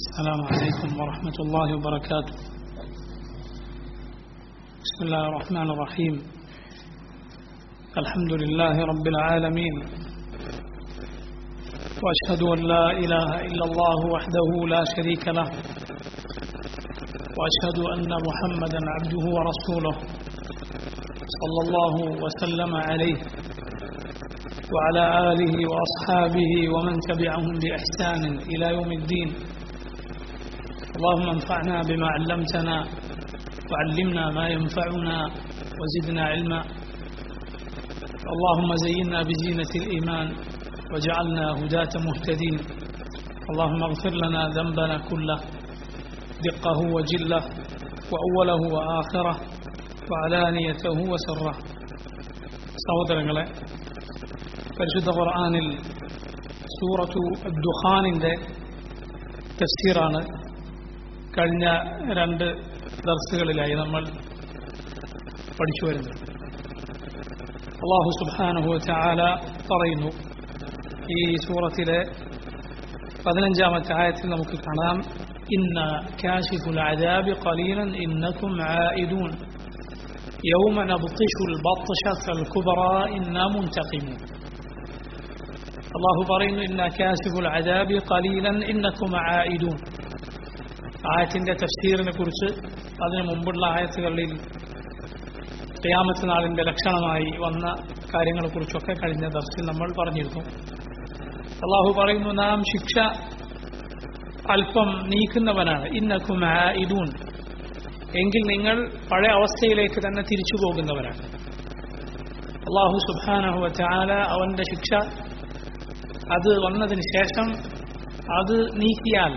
السلام عليكم ورحمة الله وبركاته بسم الله الرحمن الرحيم الحمد لله رب العالمين وأشهد أن لا إله إلا الله وحده لا شريك له وأشهد أن محمدا عبده ورسوله صلى الله وسلم عليه وعلى آله وأصحابه ومن تبعهم بإحسان إلى يوم الدين اللهم انفعنا بما علمتنا وعلمنا ما ينفعنا وزدنا علما اللهم زينا بزينة الإيمان وجعلنا هداة مهتدين اللهم اغفر لنا ذنبنا كله دقه وجله وأوله وآخره وعلانيته وسره സഹോദരങ്ങളെ പരിശുദ്ധ ഖുർആാനിൽ സൂറത്തു ദുഹാനിൻ്റെ തഫ്സീറാണ് കഴിഞ്ഞ രണ്ട് ദർസുകളിലായി നമ്മൾ പഠിച്ചു വരുന്നത് അള്ളാഹു സുബാനുഹു ചാല പറയുന്നു ഈ സൂറത്തിലെ പതിനഞ്ചാമത്തെ ആയത്തിൽ നമുക്ക് കാണാം ഇന്ന കാശിഫുൽ അജാബി ഖലീലൻ ഇന്നക്കും ആയിദൂൻ يوم نبطش البطشة الكبرى إنا منتقمون الله പറയുന്നു إن كاشف العذاب قليلا إنكم عائدون ആയത്തിന്റെ തഫ്സീറിനെ കുറിച്ച് അതിനു മുമ്പുള്ള ആയത്തുകളിൽ ക്യാമത്ത് നാളിന്റെ ലക്ഷണമായി വന്ന കാര്യങ്ങളെക്കുറിച്ചൊക്കെ കഴിഞ്ഞ ദർശനം നമ്മൾ പറഞ്ഞിരുന്നു അള്ളാഹു പറയുന്നു നാം ശിക്ഷ അല്പം നീക്കുന്നവനാണ് ഇന്നക്കും ഇതൂൺ എങ്കിൽ നിങ്ങൾ പഴയ അവസ്ഥയിലേക്ക് തന്നെ തിരിച്ചു പോകുന്നവരാണ് അള്ളാഹു സുബാനഹു ചാല അവന്റെ ശിക്ഷ അത് വന്നതിന് ശേഷം അത് നീക്കിയാൽ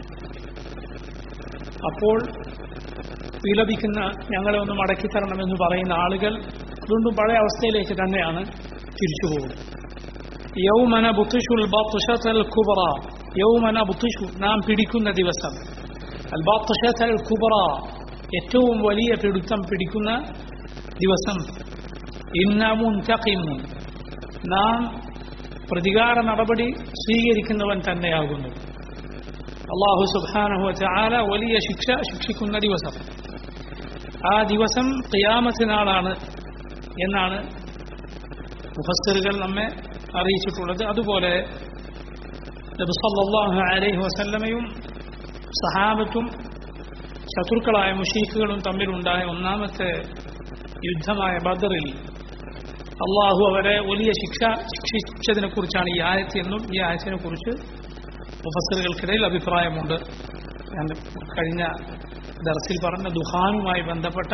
അപ്പോൾ വിലപിക്കുന്ന ഞങ്ങളെ ഒന്ന് മടക്കി തരണമെന്ന് പറയുന്ന ആളുകൾ വീണ്ടും പഴയ അവസ്ഥയിലേക്ക് തന്നെയാണ് തിരിച്ചു പോകുന്നത് യൗമന ബുത്തുഷുൽ ബാത്തുഷൽ കുബറ യൗമന ബുത്തുഷു നാം പിടിക്കുന്ന ദിവസം അൽ ബാത്തുഷൽ കുബറ ഏറ്റവും വലിയ പിടുത്തം പിടിക്കുന്ന ദിവസം ഇന്നമുൻ തക്കിമു നാം പ്രതികാര നടപടി സ്വീകരിക്കുന്നവൻ തന്നെയാകുന്നു അള്ളാഹു സുബാനഹു ചാല വലിയ ശിക്ഷ ശിക്ഷിക്കുന്ന ദിവസം ആ ദിവസം ക്യാമത്തിനാളാണ് എന്നാണ് മുഫസ്സറുകൾ നമ്മെ അറിയിച്ചിട്ടുള്ളത് അതുപോലെ നബിസല്ലാഹു അലൈഹി വസല്ലമയും സഹാബത്തും ശത്രുക്കളായ മുഷീഖുകളും തമ്മിലുണ്ടായ ഒന്നാമത്തെ യുദ്ധമായ ബദറിൽ അള്ളാഹു അവരെ വലിയ ശിക്ഷ ശിക്ഷിച്ചതിനെ കുറിച്ചാണ് ഈ ആയത്ത് എന്നും ഈ ആയത്തിനെ കുറിച്ച് മുഫസറുകൾക്കിടയിൽ അഭിപ്രായമുണ്ട് ഞാൻ കഴിഞ്ഞ ദർസിൽ പറഞ്ഞ ദുഹാനുമായി ബന്ധപ്പെട്ട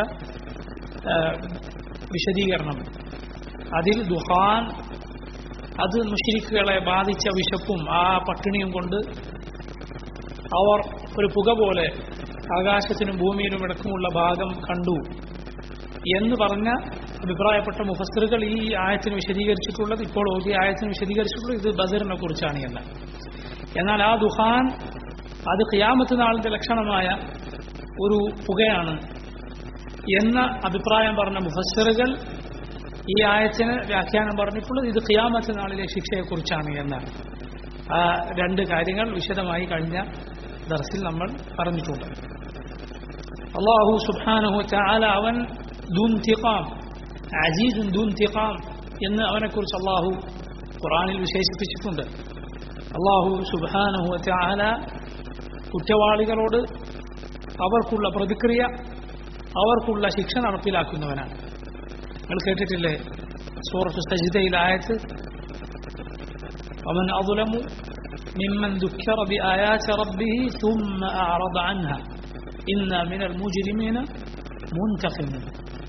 വിശദീകരണം അതിൽ ദുഹാൻ അത് മുഷരിക്കുകളെ ബാധിച്ച വിശപ്പും ആ പട്ടിണിയും കൊണ്ട് അവർ ഒരു പുക പോലെ ആകാശത്തിനും ഭൂമിയിലും ഇടക്കുമുള്ള ഭാഗം കണ്ടു എന്ന് പറഞ്ഞ അഭിപ്രായപ്പെട്ട മുഫസ്തറുകൾ ഈ ആയത്തിന് വിശദീകരിച്ചിട്ടുള്ളത് ഇപ്പോൾ ഓതി ആയത്തിന് വിശദീകരിച്ചിട്ടുള്ളത് ഇത് ബദറിനെ കുറിച്ചാണ് എന്ന് എന്നാൽ ആ ദുഹാൻ അത് ഖിയാമത്ത് നാളിന്റെ ലക്ഷണമായ ഒരു പുകയാണ് എന്ന അഭിപ്രായം പറഞ്ഞ മുഫസ്സറുകൾ ഈ ആയത്തിന് വ്യാഖ്യാനം പറഞ്ഞിട്ടുള്ളത് ഇത് ഖിയാമത്ത് നാളിലെ ശിക്ഷയെക്കുറിച്ചാണ് എന്നാണ് ആ രണ്ട് കാര്യങ്ങൾ വിശദമായി കഴിഞ്ഞ ദർസിൽ നമ്മൾ പറഞ്ഞിട്ടുണ്ട് അള്ളാഹു സുബാനഹു ചാല അവൻ ദൂൻ തിഖാം അജീദുൻ ദൂൻ തിഖാം എന്ന് അവനെക്കുറിച്ച് അള്ളാഹു ഖുറാനിൽ വിശേഷിപ്പിച്ചിട്ടുണ്ട് അള്ളാഹു സുബാനഹു ചാല കുറ്റവാളികളോട് അവർക്കുള്ള പ്രതിക്രിയ അവർക്കുള്ള ശിക്ഷ നടപ്പിലാക്കുന്നവനാണ് നിങ്ങൾ കേട്ടിട്ടില്ലേ സൂറത്ത് സജിതയിലായത് അവൻ അതുലമു ممن ذكر بآيات ربه ثم أعرض عنها إنا من المجرمين منتقمون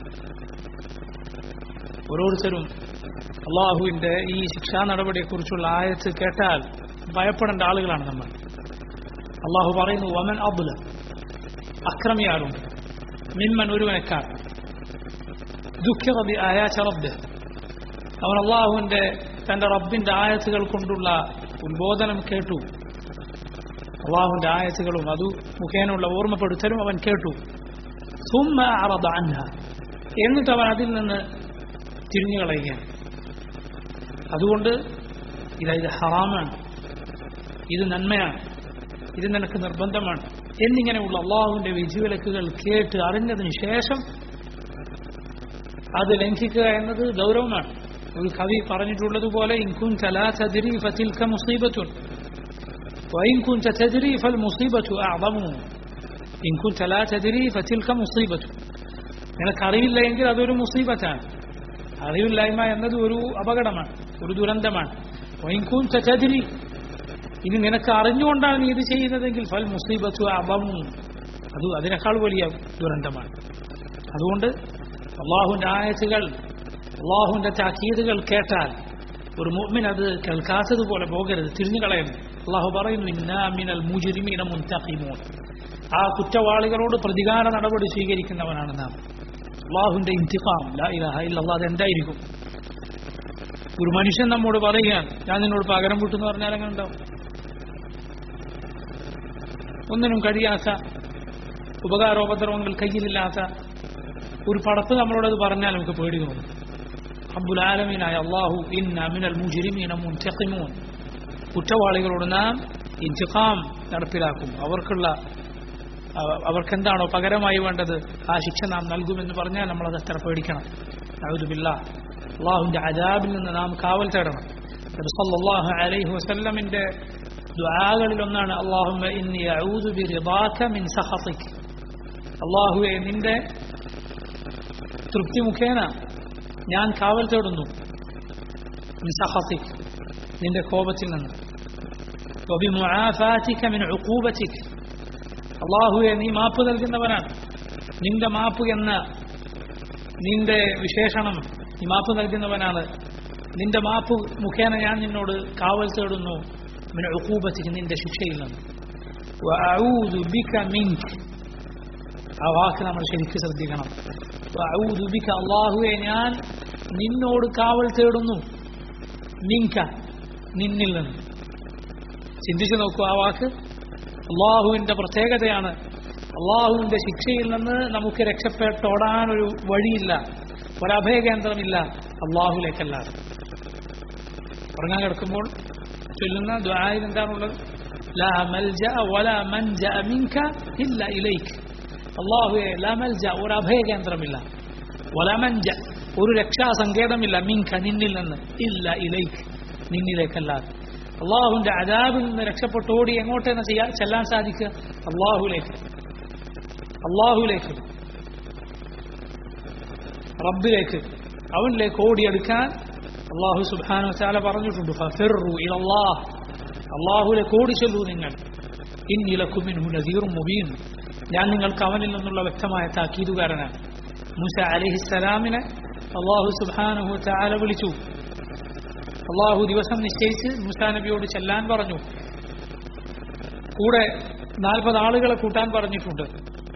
ഓരോരുത്തരും അള്ളാഹുവിന്റെ ഈ ശിക്ഷാ നടപടിയെക്കുറിച്ചുള്ള ആയത്ത് കേട്ടാൽ ഭയപ്പെടേണ്ട ആളുകളാണ് നമ്മൾ അള്ളാഹു പറയുന്നു വമൻ അബുല അക്രമിയാളുണ്ട് മിമ്മൻ ഒരുവനക്കാർ ദുഃഖറബി ആയാച്ച റബ്ബ് അവൻ അള്ളാഹുവിന്റെ തന്റെ റബ്ബിന്റെ ആയത്തുകൾ കൊണ്ടുള്ള ഉത്ബോധനം കേട്ടു അള്ളാഹുവിന്റെ ആയത്തുകളും അത് മുഖേനുള്ള ഓർമ്മപ്പെടുത്തലും അവൻ കേട്ടു സുമ്മ അറബ അൻഹ എന്നിട്ട് അവൻ അതിൽ നിന്ന് തിരിഞ്ഞു കളയുകയാണ് അതുകൊണ്ട് ഇത് ഇത് ഹറാമാണ് ഇത് നന്മയാണ് ഇത് നിനക്ക് നിർബന്ധമാണ് എന്നിങ്ങനെയുള്ള അള്ളാഹുവിന്റെ വിധിവിലക്കുകൾ കേട്ട് അറിഞ്ഞതിന് ശേഷം അത് ലംഘിക്കുക എന്നത് ഗൗരവമാണ് ഒരു കവി പറഞ്ഞിട്ടുള്ളതുപോലെ ഇൻകുൻ തലാ തദ്രി ഫതിൽക മുസീബത്തുൻ وإن كنت تدري فالمصيبة أعظم إن كنت لا تدري فتلك مصيبة നിനക്കറിയില്ല എങ്കിൽ അതൊരു മുസീബത്താണ് അറിവില്ലായ്മ എന്നത് ഒരു അപകടമാണ് ഒരു ദുരന്തമാണ് വൈൻകൂൻ ചതിരി ഇനി നിനക്ക് അറിഞ്ഞുകൊണ്ടാണ് നീ ഇത് ചെയ്യുന്നതെങ്കിൽ ഫൽ മുസീബത്തു അബമു അത് അതിനേക്കാൾ വലിയ ദുരന്തമാണ് അതുകൊണ്ട് അള്ളാഹുവിന്റെ ആയത്തുകൾ അള്ളാഹുവിന്റെ താക്കീതുകൾ കേട്ടാൽ ഒരു മുഅ്മിൻ അത് കേൾക്കാത്തതുപോലെ പോകരുത് തിരിഞ്ഞു കളയണം അള്ളാഹു പറയുന്നു ഇന്നാ മിനൽ മുജ്രിമീന മുൻതഖിമൂൻ ആ കുറ്റവാളികളോട് പ്രതികാര നടപടി സ്വീകരിക്കുന്നവനാണ് നാം അള്ളാഹുവിന്റെ ഇന്തിഖാം ലാ ഇലാഹ ഇല്ലല്ലാഹ് അതെന്തായിരിക്കും ഒരു മനുഷ്യൻ നമ്മോട് പറയുകയാണ് ഞാൻ നിന്നോട് പകരം വീട്ടെന്ന് പറഞ്ഞാൽ എങ്ങനെ ഉണ്ടാവും ഒന്നിനും കഴിയാത്ത ഉപകാരോപദ്രവങ്ങൾ കയ്യിലില്ലാത്ത ഒരു പടത്ത് നമ്മളോടത് പറഞ്ഞാൽ നമുക്ക് പേടി തോന്നും അബ്ബുൽ ആലമീനായ അള്ളാഹു ഇന്ന മിനൽ മുജ്രിമീന മുൻതഖിമൂൻ കുറ്റവാളികളോട് നാം ഇന്തിഖാം നടപ്പിലാക്കും അവർക്കുള്ള അവ- അവർക്കെന്താണോ പകരമായി വേണ്ടത് ആ ശിക്ഷ നാം നൽകുമെന്ന് പറഞ്ഞാൽ നമ്മളത് എത്ര പേടിക്കണം അഴുതുമില്ല അള്ളാഹുവിന്റെ അജാബിൽ നിന്ന് നാം കാവൽ തേടണം നബി സല്ലല്ലാഹു അലൈഹി വസല്ലമിന്റെ ദുആകളിൽ ഒന്നാണ് അല്ലാഹുമ്മ ഇന്നി അഊദു ബിറിദാക മിൻ സഖതിക് അള്ളാഹുവെ നിന്റെ തൃപ്തി മുഖേന ഞാൻ കാവൽ തേടുന്നു മിൻ സഖതിക് നിന്റെ കോപത്തിൽ നിന്ന് وبمعافاتك من عقوبتك അള്ളാഹുവെ നീ മാപ്പ് നൽകുന്നവനാണ് നിന്റെ മാപ്പ് എന്ന നിന്റെ വിശേഷണം നീ മാപ്പ് നൽകുന്നവനാണ് നിന്റെ മാപ്പ് മുഖേന ഞാൻ നിന്നോട് കാവൽ തേടുന്നു മിന ഉക്കൂബത്തിക്ക് നിന്റെ ശിക്ഷയിൽ നിന്ന് വഅഊദു ബിക മിൻക് ആ വാക്ക് നമ്മൾ ശരിക്കും ശ്രദ്ധിക്കണം വഅഊദു ബിക അള്ളാഹുവെ ഞാൻ നിന്നോട് കാവൽ തേടുന്നു മിൻക നിന്നിൽ നിന്ന് ചിന്തിച്ചു നോക്കൂ ആ വാക്ക് അള്ളാഹുവിന്റെ പ്രത്യേകതയാണ് അള്ളാഹുവിന്റെ ശിക്ഷയിൽ നിന്ന് നമുക്ക് രക്ഷപ്പെട്ടോടാൻ ഒരു വഴിയില്ല ഒരഭയകേന്ദ്രമില്ല അള്ളാഹുലേക്കല്ലാതെ ഉറങ്ങാൻ കിടക്കുമ്പോൾ ചൊല്ലുന്ന ദ്വായിൽ എന്താണുള്ളത് ലാ മൽജ വലാ മൻജ മിൻക ഇല്ല ഇലൈക്ക് അള്ളാഹുവെ ലാ മൽജ ഒരു അഭയകേന്ദ്രമില്ല വലാ മൻജ ഒരു രക്ഷാസങ്കേതമില്ല മിൻക നിന്നിൽ നിന്ന് ഇല്ല ഇലൈക്ക് നിന്നിലേക്കല്ലാതെ അള്ളാഹുവിന്റെ അജാബിൽ നിന്ന് രക്ഷപ്പെട്ടോടി എങ്ങോട്ടെന്ന് ചെയ്യാൻ ചെല്ലാൻ സാധിക്കുക അള്ളാഹുലേക്ക് അള്ളാഹുലേക്ക് റബ്ബിലേക്ക് അവനിലേക്ക് ഓടിയെടുക്കാൻ അള്ളാഹു സുബാനു ചാല പറഞ്ഞിട്ടുണ്ട് ഫഫിറു ഇലല്ലാഹ് അള്ളാഹുലേക്ക് ഓടി ചൊല്ലൂ നിങ്ങൾ ഇന്നിലക്കുമിൻഹു നദീറും മുബീൻ ഞാൻ നിങ്ങൾക്ക് അവനിൽ നിന്നുള്ള വ്യക്തമായ താക്കീതുകാരനാണ് മൂസ അലിഹിസ്സലാമിനെ അള്ളാഹു സുബാനുഹു ചാല വിളിച്ചു അള്ളാഹു ദിവസം നിശ്ചയിച്ച് മൂസാ നബിയോട് ചെല്ലാൻ പറഞ്ഞു കൂടെ നാൽപ്പത് ആളുകളെ കൂട്ടാൻ പറഞ്ഞിട്ടുണ്ട്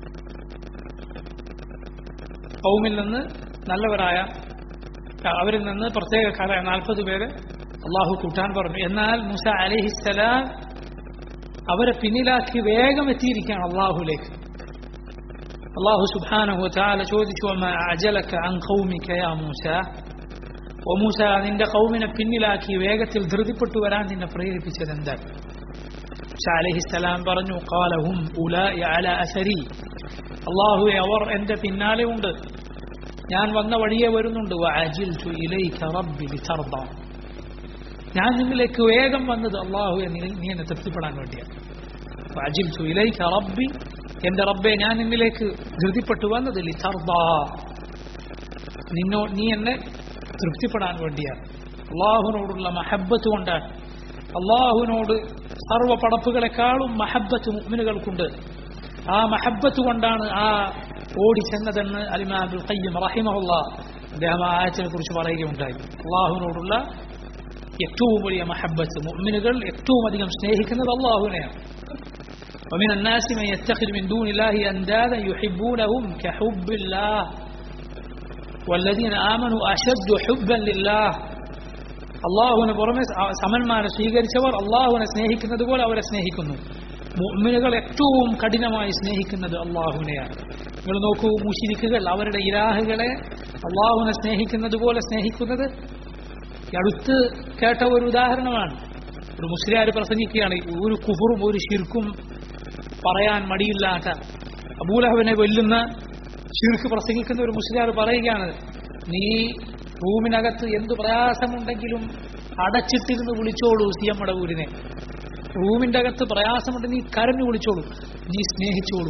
കൗമിൽ നിന്ന് നല്ലവരായ അവരിൽ നിന്ന് പ്രത്യേകക്കാരായ നാൽപ്പത് പേര് അള്ളാഹു കൂട്ടാൻ പറഞ്ഞു എന്നാൽ മുസ അലിഹിസ്സലാം അവരെ പിന്നിലാക്കി വേഗം എത്തിയിരിക്കുകയാണ് അള്ളാഹുലേക്ക് അള്ളാഹു സുബാനഹു താല ചോദിച്ചു "വമാ അജലക അൻ ഖൗമിക യാ മൂസ ഓ മൂസ നിന്റെ കൗമിനെ പിന്നിലാക്കി വേഗത്തിൽ ധൃതിപ്പെട്ടു വരാൻ നിന്നെ പ്രേരിപ്പിച്ചത് എന്താണ് മൂസ അലഹിസ്സലാം പറഞ്ഞു കാലഹും ഉലാഇ അല അസരി അള്ളാഹുവെ അവർ എന്റെ പിന്നാലെ ഉണ്ട് ഞാൻ വന്ന വഴിയെ വരുന്നുണ്ട് വഅജിൽതു ഇലൈക റബ്ബി ലിതർദ ഞാൻ നിന്നിലേക്ക് വേഗം വന്നത് അള്ളാഹുവെ നീ നീ എന്നെ തൃപ്തിപ്പെടാൻ വേണ്ടിയാണ് വഅജിൽതു ഇലൈക റബ്ബി എന്റെ റബ്ബെ ഞാൻ നിന്നിലേക്ക് ധൃതിപ്പെട്ടു വന്നത് ലിതർദ നിന്നോ നീ എന്നെ തൃപ്തിപ്പെടാൻ വേണ്ടിയാണ് അള്ളാഹുവിനോടുള്ള മഹബത്ത് കൊണ്ടാണ് അള്ളാഹുവിനോട് സർവ്വ പടപ്പുകളെക്കാളും മഹബത്ത് മുഅ്മിനുകൾക്കുണ്ട് ആ മഹബത്ത് കൊണ്ടാണ് ആ ഓടി ചെന്നതെന്ന് അലിമാബുൽ ഖയ്യം റഹിമഹുല്ല അദ്ദേഹം ആ ആയത്തിനെ കുറിച്ച് പറയുകയുണ്ടായി അള്ളാഹുവിനോടുള്ള ഏറ്റവും വലിയ മഹബത്ത് മുഅ്മിനുകൾ ഏറ്റവും അധികം സ്നേഹിക്കുന്നത് അള്ളാഹുവിനെയാണ് ومن الناس من يتخذ من دون الله أندادا يحبونهم كحب الله والذين آمنوا أشد حبا لله അള്ളാഹുവിന് പുറമെ സ- സമന്മാരെ സ്വീകരിച്ചവർ അള്ളാഹുവിനെ സ്നേഹിക്കുന്നത് പോലെ അവരെ സ്നേഹിക്കുന്നു മുഅ്മിനുകൾ ഏറ്റവും കഠിനമായി സ്നേഹിക്കുന്നത് അള്ളാഹുവിനെയാണ് നിങ്ങൾ നോക്കൂ മുഷിരിക്കുകൾ അവരുടെ ഇലാഹുകളെ അള്ളാഹുവിനെ സ്നേഹിക്കുന്നത് പോലെ സ്നേഹിക്കുന്നത് ഈ അടുത്ത് കേട്ട ഒരു ഉദാഹരണമാണ് ഒരു മുസ്ലിയാർ പ്രസംഗിക്കുകയാണ് ഒരു കുഫറും ഒരു ശിർക്കും പറയാൻ മടിയില്ലാത്ത അബൂലഹബിനെ വെല്ലുന്ന ശിർക്ക് പ്രസംഗിക്കുന്ന ഒരു മുസ്ലിയാർ പറയുകയാണ് നീ റൂമിനകത്ത് എന്ത് പ്രയാസമുണ്ടെങ്കിലും അടച്ചിട്ടിരുന്ന് വിളിച്ചോളൂ സി എം മടവൂരിനെ റൂമിന്റെ അകത്ത് പ്രയാസമുണ്ട് നീ കരഞ്ഞു വിളിച്ചോളൂ നീ സ്നേഹിച്ചോളൂ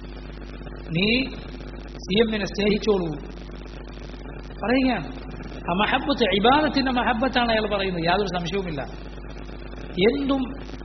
നീ സി എമ്മിനെ സ്നേഹിച്ചോളൂ പറയുകയാണ് ആ മഹബത്ത് ഇബാദത്തിന്റെ മഹബത്താണ് അയാൾ പറയുന്നത് യാതൊരു സംശയവുമില്ല എന്തും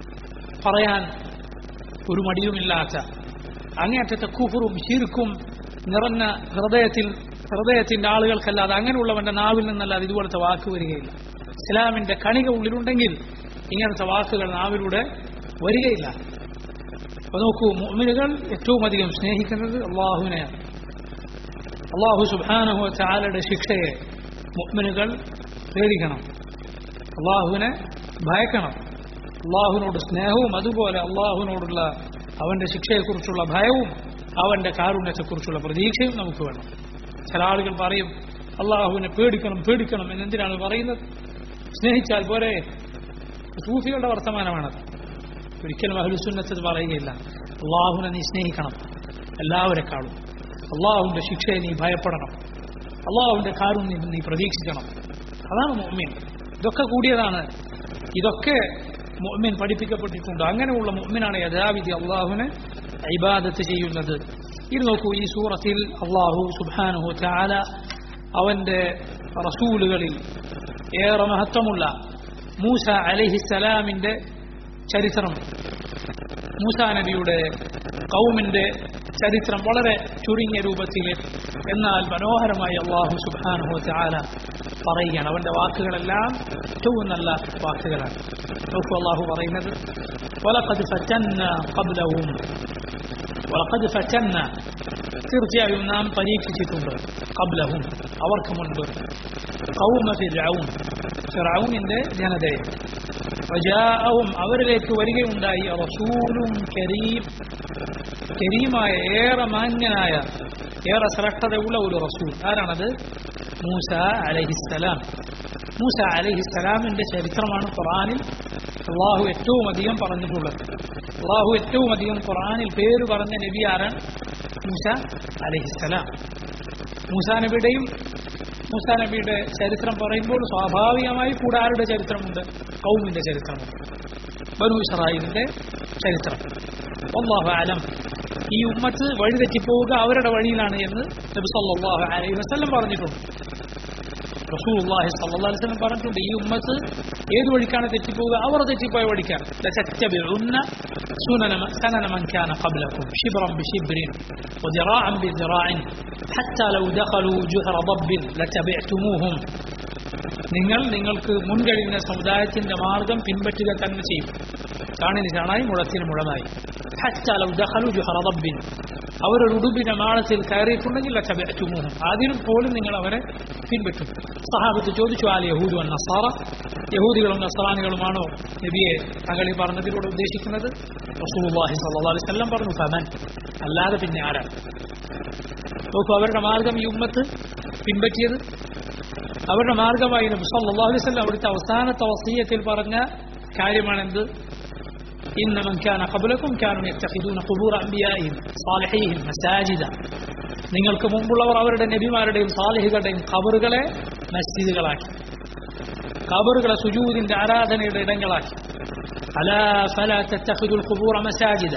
പറയാൻ ഒരു മടിയുമില്ലാത്ത അങ്ങേയറ്റത്തെ കുഫറും ശിർക്കും നിറഞ്ഞ ഹൃദയത്തിൽ ഹൃദയത്തിന്റെ ആളുകൾക്കല്ലാതെ അങ്ങനെയുള്ളവന്റെ നാവിൽ നിന്നല്ലാതെ ഇതുപോലത്തെ വാക്ക് വരികയില്ല ഇസ്ലാമിന്റെ കണിക ഉള്ളിലുണ്ടെങ്കിൽ ഇങ്ങനത്തെ വാക്കുകൾ നാവിലൂടെ വരികയില്ല അപ്പൊ നോക്കൂ മുഅ്മിനുകൾ ഏറ്റവും അധികം സ്നേഹിക്കുന്നത് അള്ളാഹുവിനെയാണ് അള്ളാഹു സുബാനഹു ചാലയുടെ ശിക്ഷയെ മുഅ്മിനുകൾ പേടിക്കണം അള്ളാഹുവിനെ ഭയക്കണം അള്ളാഹുവിനോട് സ്നേഹവും അതുപോലെ അള്ളാഹുവിനോടുള്ള അവന്റെ ശിക്ഷയെക്കുറിച്ചുള്ള ഭയവും അവന്റെ കാരുണ്യത്തെക്കുറിച്ചുള്ള പ്രതീക്ഷയും നമുക്ക് വേണം ചില ആളുകൾ പറയും അള്ളാഹുവിനെ പേടിക്കണം പേടിക്കണം എന്നെന്തിനാണ് പറയുന്നത് സ്നേഹിച്ചാൽ പോരെ സൂഫികളുടെ വർത്തമാനമാണത് ഒരിക്കലും അഹ്ലുസുന്നത്ത് പറയുകയില്ല അള്ളാഹുവിനെ നീ സ്നേഹിക്കണം എല്ലാവരെക്കാളും അള്ളാഹുവിന്റെ ശിക്ഷയെ നീ ഭയപ്പെടണം അള്ളാഹുവിന്റെ കാരുണ്യം നീ പ്രതീക്ഷിക്കണം അതാണ് മുഅ്മിൻ ഇതൊക്കെ കൂടിയതാണ് ഇതൊക്കെ മുഅ്മിൻ പഠിപ്പിക്കപ്പെട്ടിട്ടുണ്ട് അങ്ങനെയുള്ള മുഅ്മിനാണ് യഥാവിധി അള്ളാഹുവിനെ ഇബാദത്ത് ചെയ്യുന്നത് ഇത് നോക്കൂ ഈ സൂറത്തിൽ അള്ളാഹു സുബാനുഹു ചാല അവന്റെ റസൂലുകളിൽ ഏറെ മഹത്വമുള്ള മൂസ അലഹിസലാമിന്റെ ചരിത്രം മൂസ നബിയുടെ കൗമിന്റെ ചരിത്രം വളരെ ചുരുങ്ങിയ രൂപത്തിൽ എന്നാൽ മനോഹരമായി അള്ളാഹു സുബാനുഹു ചാല പറയുകയാണ് അവന്റെ വാക്കുകളെല്ലാം ഏറ്റവും നല്ല വാക്കുകളാണ് നോക്കൂ അള്ളാഹു പറയുന്നത് وَلَقَدْ فَتَنَّا قَبْلَهُمْ وَلَقَدْ فَتَنَّا തീർച്ചയായും നാം പരീക്ഷിച്ചിട്ടുണ്ട് കബ്ലഹും അവർക്ക് മുൻപ് കൗമ ഫിർഔൻ ഫിർഔനിന്റെ ജനതയെ വജാഅഹും അവരിലേക്ക് വരികയുണ്ടായി റസൂലും കരീം കരീമായ ഏറെ മാന്യനായ ഏറെ ശ്രദ്ധതയുള്ള ഒരു റസൂൽ ആരാണത് മൂസ അലഹിസ്സലാം മൂസ അലഹിസ്സലാമിന്റെ ചരിത്രമാണ് ഖുറാനിൽ അള്ളാഹു ഏറ്റവും അധികം പറഞ്ഞിട്ടുള്ളത് അള്ളാഹു ഏറ്റവും അധികം ഖുറാനിൽ പേര് പറഞ്ഞ നബി ആരാണ് മൂസ അലഹിസ്സലാം മൂസ നബിയുടെയും മൂസ നബിയുടെ ചരിത്രം പറയുമ്പോൾ സ്വാഭാവികമായി കൂടെ ആരുടെ ചരിത്രമുണ്ട് കൗമിന്റെ ചരിത്രമുണ്ട് ബനു ഇസ്രായേലിന്റെ ചരിത്രം അള്ളാഹു ആലം ഈ ഉമ്മത്ത് വഴിതെറ്റിപ്പോവുക അവരുടെ വഴിയിലാണ് എന്ന് നബി സല്ലല്ലാഹു അലൈഹി വസല്ലം പറഞ്ഞിട്ടുണ്ട് റസൂലുള്ളാഹി സ്വല്ലല്ലാഹു അലൈഹി വസല്ലം പറഞ്ഞിട്ടുണ്ട് ഈ ഉമ്മത്ത് ഏത് വഴിക്കാണ് തെറ്റിപ്പോവുക അവർ തെറ്റിപ്പോയ വഴിക്കാണ് ലതത്തബിഉന്ന سنن سنن من كان قبلكم شبرا بشبر وذراعا بذراع حتى لو دخلوا جحر ضب لتبعتموهم നിങ്ങൾ നിങ്ങൾക്ക് മുൻകഴിഞ്ഞ സമുദായത്തിന്റെ മാർഗം പിൻപറ്റുക തന്നെ ചെയ്യും കാണിന് ചാണായി മുളത്തിന് മുഴമായി ഹച്ചാലം ദഹലു ജുഹറബിൻ അവരൊരു ഉടുമ്പിന്റെ മാളത്തിൽ കയറിയിട്ടുണ്ടെങ്കിൽ ലച്ചബറ്റുമൂഹം അതിനും പോലും നിങ്ങൾ അവരെ പിൻപറ്റും സഹാബത്ത് ചോദിച്ചു ആൽ യഹൂദു നസാറ യഹൂദികളും നസറാനികളുമാണോ നബിയെ തങ്ങളി പറഞ്ഞതിലൂടെ ഉദ്ദേശിക്കുന്നത് റസൂലുള്ളാഹി സ്വല്ലല്ലാഹു അലൈഹി വസല്ലം പറഞ്ഞു ഫമൻ അല്ലാതെ പിന്നെ ആരാണ് നോക്കൂ അവരുടെ മാർഗം ഈ ഉമ്മത്ത് പിൻപറ്റിയത് അവരുടെ മാർഗമായി നബി സല്ലല്ലാഹു അലൈഹി വസല്ലം അവിടുത്തെ അവസാനത്തെ വസീയത്തിൽ പറഞ്ഞ കാര്യമാണെന്ത് إن من كان قبلكم كانوا يتخذون قبور أنبيائهم صالحيهم مساجدا നിങ്ങൾക്ക് മുമ്പുള്ളവർ അവരുടെ നബിമാരുടെയും സാലിഹികളുടെയും കബറുകളെ മസ്ജിദുകളാക്കി കബറുകളെ സുജൂദിന്റെ ആരാധനയുടെ ഇടങ്ങളാക്കി അലാ ഫല തത്തഖിദുൽ ഖുബൂറ മസാജിദ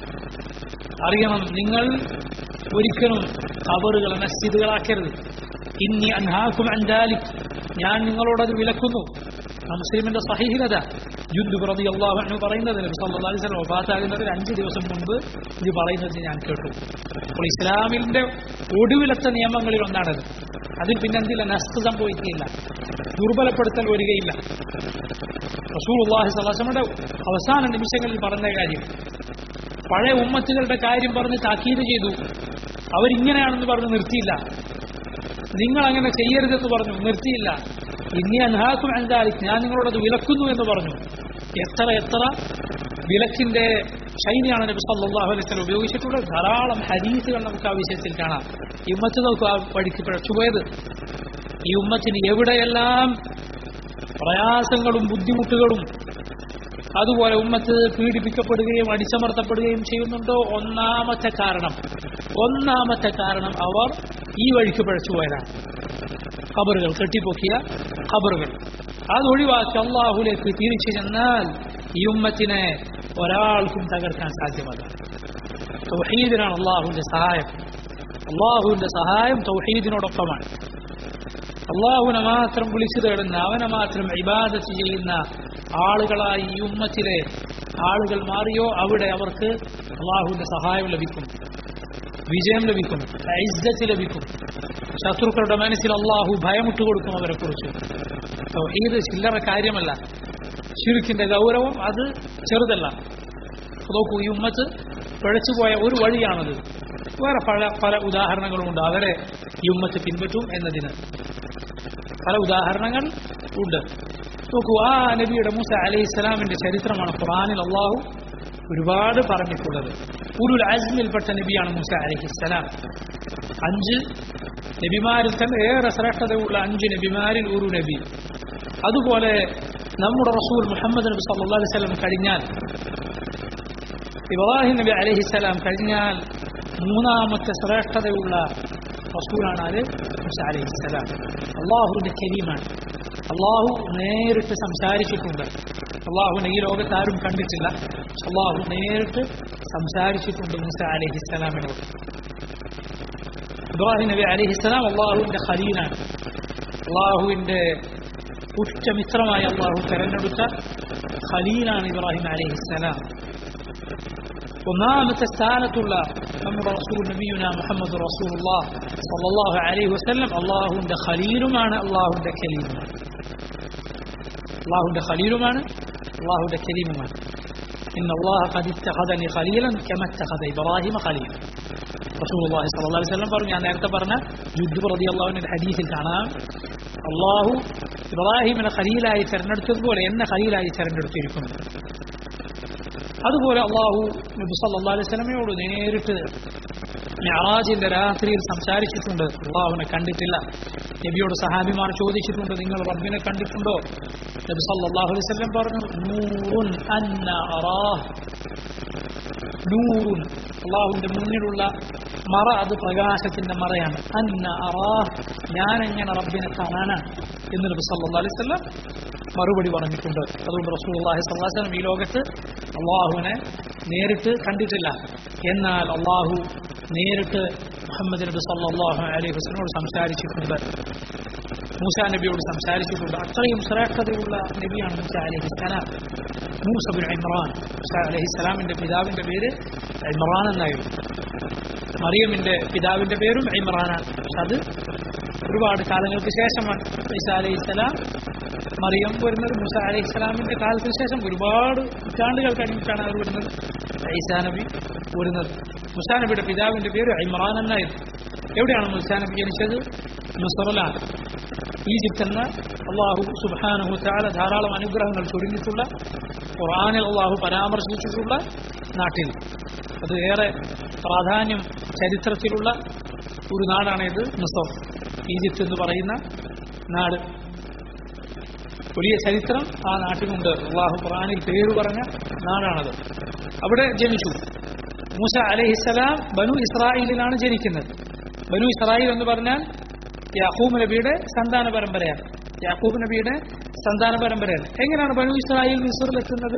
അറിയണം നിങ്ങൾ ഒരിക്കലും കബറുകളെ മസ്ജിദുകളാക്കരുത് ഇന്നി അൻഹാക്കും അൻദാലിക് ഞാൻ നിങ്ങളോടത് വിലക്കുന്നു മുസ്ലിമിന്റെ സഹിഹികത ജുദ്ദു പ്രതി അള്ളാഹു പറയുന്നത് നബി സല്ലല്ലാഹു അലൈഹി വസല്ലം വഫാത്താകുന്നതിന് അഞ്ച് ദിവസം മുൻപ് ഇത് പറയുന്നത് ഞാൻ കേട്ടു അപ്പോൾ ഇസ്ലാമിന്റെ ഒടുവിലത്തെ നിയമങ്ങളിൽ ഒന്നാണത് അതിൽ പിന്നെ എന്തില്ല നസ്ത് സംഭവിക്കുകയില്ല ദുർബലപ്പെടുത്തൽ വരികയില്ല റസൂലുള്ളാഹി സ്വലാസമയുടെ അവസാന നിമിഷങ്ങളിൽ പറഞ്ഞ കാര്യം പഴയ ഉമ്മത്തുകളുടെ കാര്യം പറഞ്ഞ് താക്കീത് ചെയ്തു അവരിങ്ങനെയാണെന്ന് പറഞ്ഞ് നിർത്തിയില്ല നിങ്ങൾ അങ്ങനെ ചെയ്യരുതെന്ന് പറഞ്ഞു നിർത്തിയില്ല ഇനി അൻഹാക്കും അൻതാലിക് ഞാൻ നിങ്ങളോടത് വിലക്കുന്നു എന്ന് പറഞ്ഞു എത്ര എത്ര വിലക്കിന്റെ ശൈലിയാണ് നബി സല്ലല്ലാഹു അലൈഹി വസല്ലം ഉപയോഗിച്ചിട്ടുള്ളത് ധാരാളം ഹദീസുകൾ നമുക്ക് ആ വിഷയത്തിൽ കാണാം ഈ ഉമ്മത്ത് നോക്കുക ആ വഴിക്ക് പിഴച്ചുപോയത് ഈ ഉമ്മത്തിന് എവിടെയെല്ലാം പ്രയാസങ്ങളും ബുദ്ധിമുട്ടുകളും അതുപോലെ ഉമ്മത്ത് പീഡിപ്പിക്കപ്പെടുകയും അടിച്ചമർത്തപ്പെടുകയും ചെയ്യുന്നുണ്ടോ ഒന്നാമത്തെ കാരണം ഒന്നാമത്തെ കാരണം അവർ ഈ വഴിക്ക് പഴച്ചുപോയതാണ് ഖബറുകൾ കെട്ടിപ്പൊക്കിയ ഖബറുകൾ അത് ഒഴിവാക്കി അള്ളാഹുലേക്ക് തിരിച്ചു ചെന്നാൽ ഈ ഉമ്മത്തിനെ ഒരാൾക്കും തകർക്കാൻ സാധ്യമല്ല തൗഹീദിനാണ് അള്ളാഹുവിന്റെ സഹായം അള്ളാഹുവിന്റെ സഹായം തൗഹീദിനോടൊപ്പമാണ് അള്ളാഹുവിനെ മാത്രം വിളിച്ചു തേടുന്ന അവനെ മാത്രം ഇബാദത്ത് ചെയ്യുന്ന ആളുകളായി ഈ ഉമ്മത്തിലെ ആളുകൾ മാറിയോ അവിടെ അവർക്ക് അള്ളാഹുവിന്റെ സഹായം ലഭിക്കും വിജയം ലഭിക്കും ഇജ്ജത്ത് ലഭിക്കും ശത്രുക്കളുടെ മനസ്സിൽ അള്ളാഹു ഭയമിട്ട് കൊടുക്കും അവരെ കുറിച്ച് ഇത് ചില്ലറ കാര്യമല്ല ശിരുക്കിന്റെ ഗൗരവം അത് ചെറുതല്ല നോക്കൂ ഈ ഉമ്മത്ത് പിഴച്ചുപോയ ഒരു വഴിയാണത് വേറെ പല പല ഉദാഹരണങ്ങളുമുണ്ട് അവരെ ഈ ഉമ്മത്ത് പിൻപറ്റും എന്നതിന് പല ഉദാഹരണങ്ങൾ ഉണ്ട് നോക്കൂ ആ നബിയുടെ മൂസ അലൈഹി ഇസ്ലാമിന്റെ ചരിത്രമാണ് ഖുറാനിൽ അള്ളാഹു ഒരുപാട് പറഞ്ഞിട്ടുള്ളത് ഉരുൽ അസ്മിൽപ്പെട്ട നബിയാണ് മൂസ അലൈഹി ഇസ്ലാം അഞ്ച് നബിമാരിൽ തന്നെ ഏറെ ശ്രേഷ്ഠതയുള്ള അഞ്ച് നബിമാരിൽ ഒരു നബി അതുപോലെ നമ്മുടെ റസൂൽ മുഹമ്മദ് നബി സല്ലല്ലാഹു അലൈഹി വസല്ലം കഴിഞ്ഞാൽ ഇബ്രാഹിം നബി അലൈഹിസ്സലാം കഴിഞ്ഞാൽ മൂന്നാമത്തെ ശ്രേഷ്ഠതയുള്ള റസൂലാണ് ആര് മുസ അലൈഹിസ്സലാം അള്ളാഹുവിന്റെ കരീമാണ് അള്ളാഹു നേരിട്ട് സംസാരിച്ചിട്ടുണ്ട് അള്ളാഹുവിനെ ഈ ലോകത്ത് ആരും കണ്ടിട്ടില്ല അള്ളാഹു നേരിട്ട് സംസാരിച്ചിട്ടുണ്ട് മുസ അലഹിസ്സലാമിനോട് ഇബ്രാഹിം നബി അലഹിസ്സലാം അള്ളാഹുവിന്റെ ഖലീലാണ് അള്ളാഹുവിന്റെ ഉറ്റമിത്രമായി അള്ളാഹു തെരഞ്ഞെടുത്ത ഖലീലാണ് ഇബ്രാഹിം അലഹിസ്സലാം ഒന്നാമത്തെ സ്ഥാനത്തുള്ള നമ്മുടെ റസൂൽ നബിയുന മുഹമ്മദ് റസൂലുള്ള സല്ലല്ലാഹു അലൈഹി വസല്ലം അള്ളാഹുവിന്റെ ഖലീലുമാണ് അള്ളാഹുവിന്റെ കലീമുമാണ് അള്ളാഹുവിന്റെ ഖലീലുമാണ് അള്ളാഹുവിന്റെ കലീമുമാണ് إن الله قد اتخذني خليلا كما اتخذ إبراهيم خليلا رسول الله صلى الله عليه وسلم പറഞ്ഞു ഞാൻ നേരത്തെ പറഞ്ഞ യുദ്ധ റളിയല്ലാഹുവിന്റെ ഹദീസിൽ കാണാം അള്ളാഹു ഇബ്രാഹിമിനെ ഖലീലായി തെരഞ്ഞെടുത്തതുപോലെ എന്നെ ഖലീലായി തെരഞ്ഞെടുത്തിരിക്കുന്നു അതുപോലെ അള്ളാഹു നബി സല്ലല്ലാഹു അലൈഹി വസല്ലമയോട് നേരിട്ട് മെഹറാജിന്റെ രാത്രിയിൽ സംസാരിച്ചിട്ടുണ്ട് അള്ളാഹുവിനെ കണ്ടിട്ടില്ല നബിയോട് സഹാബിമാർ ചോദിച്ചിട്ടുണ്ട് നിങ്ങൾ റബ്ബിനെ കണ്ടിട്ടുണ്ടോ നബി സല്ലല്ലാഹു അലൈഹി വസല്ലം പറഞ്ഞു നൂറുൻ അന്ന അറാഹ് നൂറുൻ അള്ളാഹുവിന്റെ മുന്നിലുള്ള മറ അത് പ്രകാശത്തിന്റെ മറയാണ് അന്ന അറാഹ് ഞാൻ എങ്ങനെ റബ്ബിനെ കാണാനാണ് എന്ന് നബി സല്ലല്ലാഹു അലൈഹി വസല്ലം മറുപടി പറഞ്ഞിട്ടുണ്ട് അതുകൊണ്ട് റസൂലുള്ളാഹി സ്വല്ലല്ലാഹു അലൈഹി വസല്ലം ഈ ലോകത്ത് അള്ളാഹുവിനെ നേരിട്ട് കണ്ടിട്ടില്ല എന്നാൽ അള്ളാഹു നേരിട്ട് മുഹമ്മദ് നബി സല്ലല്ലാഹു അലൈഹി വസല്ലമോട് സംസാരിച്ചിട്ടുണ്ട് മൂസ നബിയോട് സംസാരിച്ചിട്ടുണ്ട് അത്രയും ശ്രേഷ്ഠതയുള്ള നബിയാണ് മൂസ അലൈഹി സ്വലാം മൂസ ബിൻ ഇമ്രാൻ മൂസ അലൈഹി സ്വലാമിന്റെ പിതാവിന്റെ പേര് ഇമ്രാൻ എന്നായിരുന്നു മറിയമിന്റെ പിതാവിന്റെ പേരും ഇമ്രാനാണ് പക്ഷെ അത് ഒരുപാട് കാലങ്ങൾക്ക് ശേഷമാണ് ഈസ അലൈഹി സ്വലാം മറിയം വരുന്നത് മുസ അലൈഹി സ്വലാമിന്റെ കാലത്തിന് ശേഷം ഒരുപാട് നൂറ്റാണ്ടുകൾ കഴിഞ്ഞിട്ടാണ് അവർ വരുന്നത് ഈസാ നബി വരുന്നത് മുസാ നബിയുടെ പിതാവിന്റെ പേര് ഇമ്രാൻ എന്നായിരുന്നു എവിടെയാണ് മുസാ നബി ജനിച്ചത് മിസറിലാണ് ഈജിപ്ത് എന്ന അള്ളാഹു സുബാനഹു താല ധാരാളം അനുഗ്രഹങ്ങൾ ചൊരിഞ്ഞിട്ടുള്ള ഖുറാനിൽ അള്ളാഹു പരാമർശിച്ചിട്ടുള്ള നാട്ടിൽ അത് ഏറെ പ്രാധാന്യം ചരിത്രത്തിലുള്ള ഒരു നാടാണിത് മിസർ ഈജിപ്ത് എന്ന് പറയുന്ന നാട് വലിയ ചരിത്രം ആ നാട്ടിനുണ്ട് അള്ളാഹു ഖുറാനിൽ പേര് പറഞ്ഞ നാടാണത് അവിടെ ജനിച്ചു മൂസ അലഹിസലാം ബനു ഇസ്രായേലിലാണ് ജനിക്കുന്നത് ബനു ഇസ്രായേൽ എന്ന് പറഞ്ഞാൽ യാക്കൂബ് നബിയുടെ സന്താന പരമ്പരയാണ് യാക്കൂബ് നബിയുടെ സന്താന പരമ്പരയാണ് എങ്ങനെയാണ് ബനു ഇസ്രായേൽ മിസറിലെത്തുന്നത്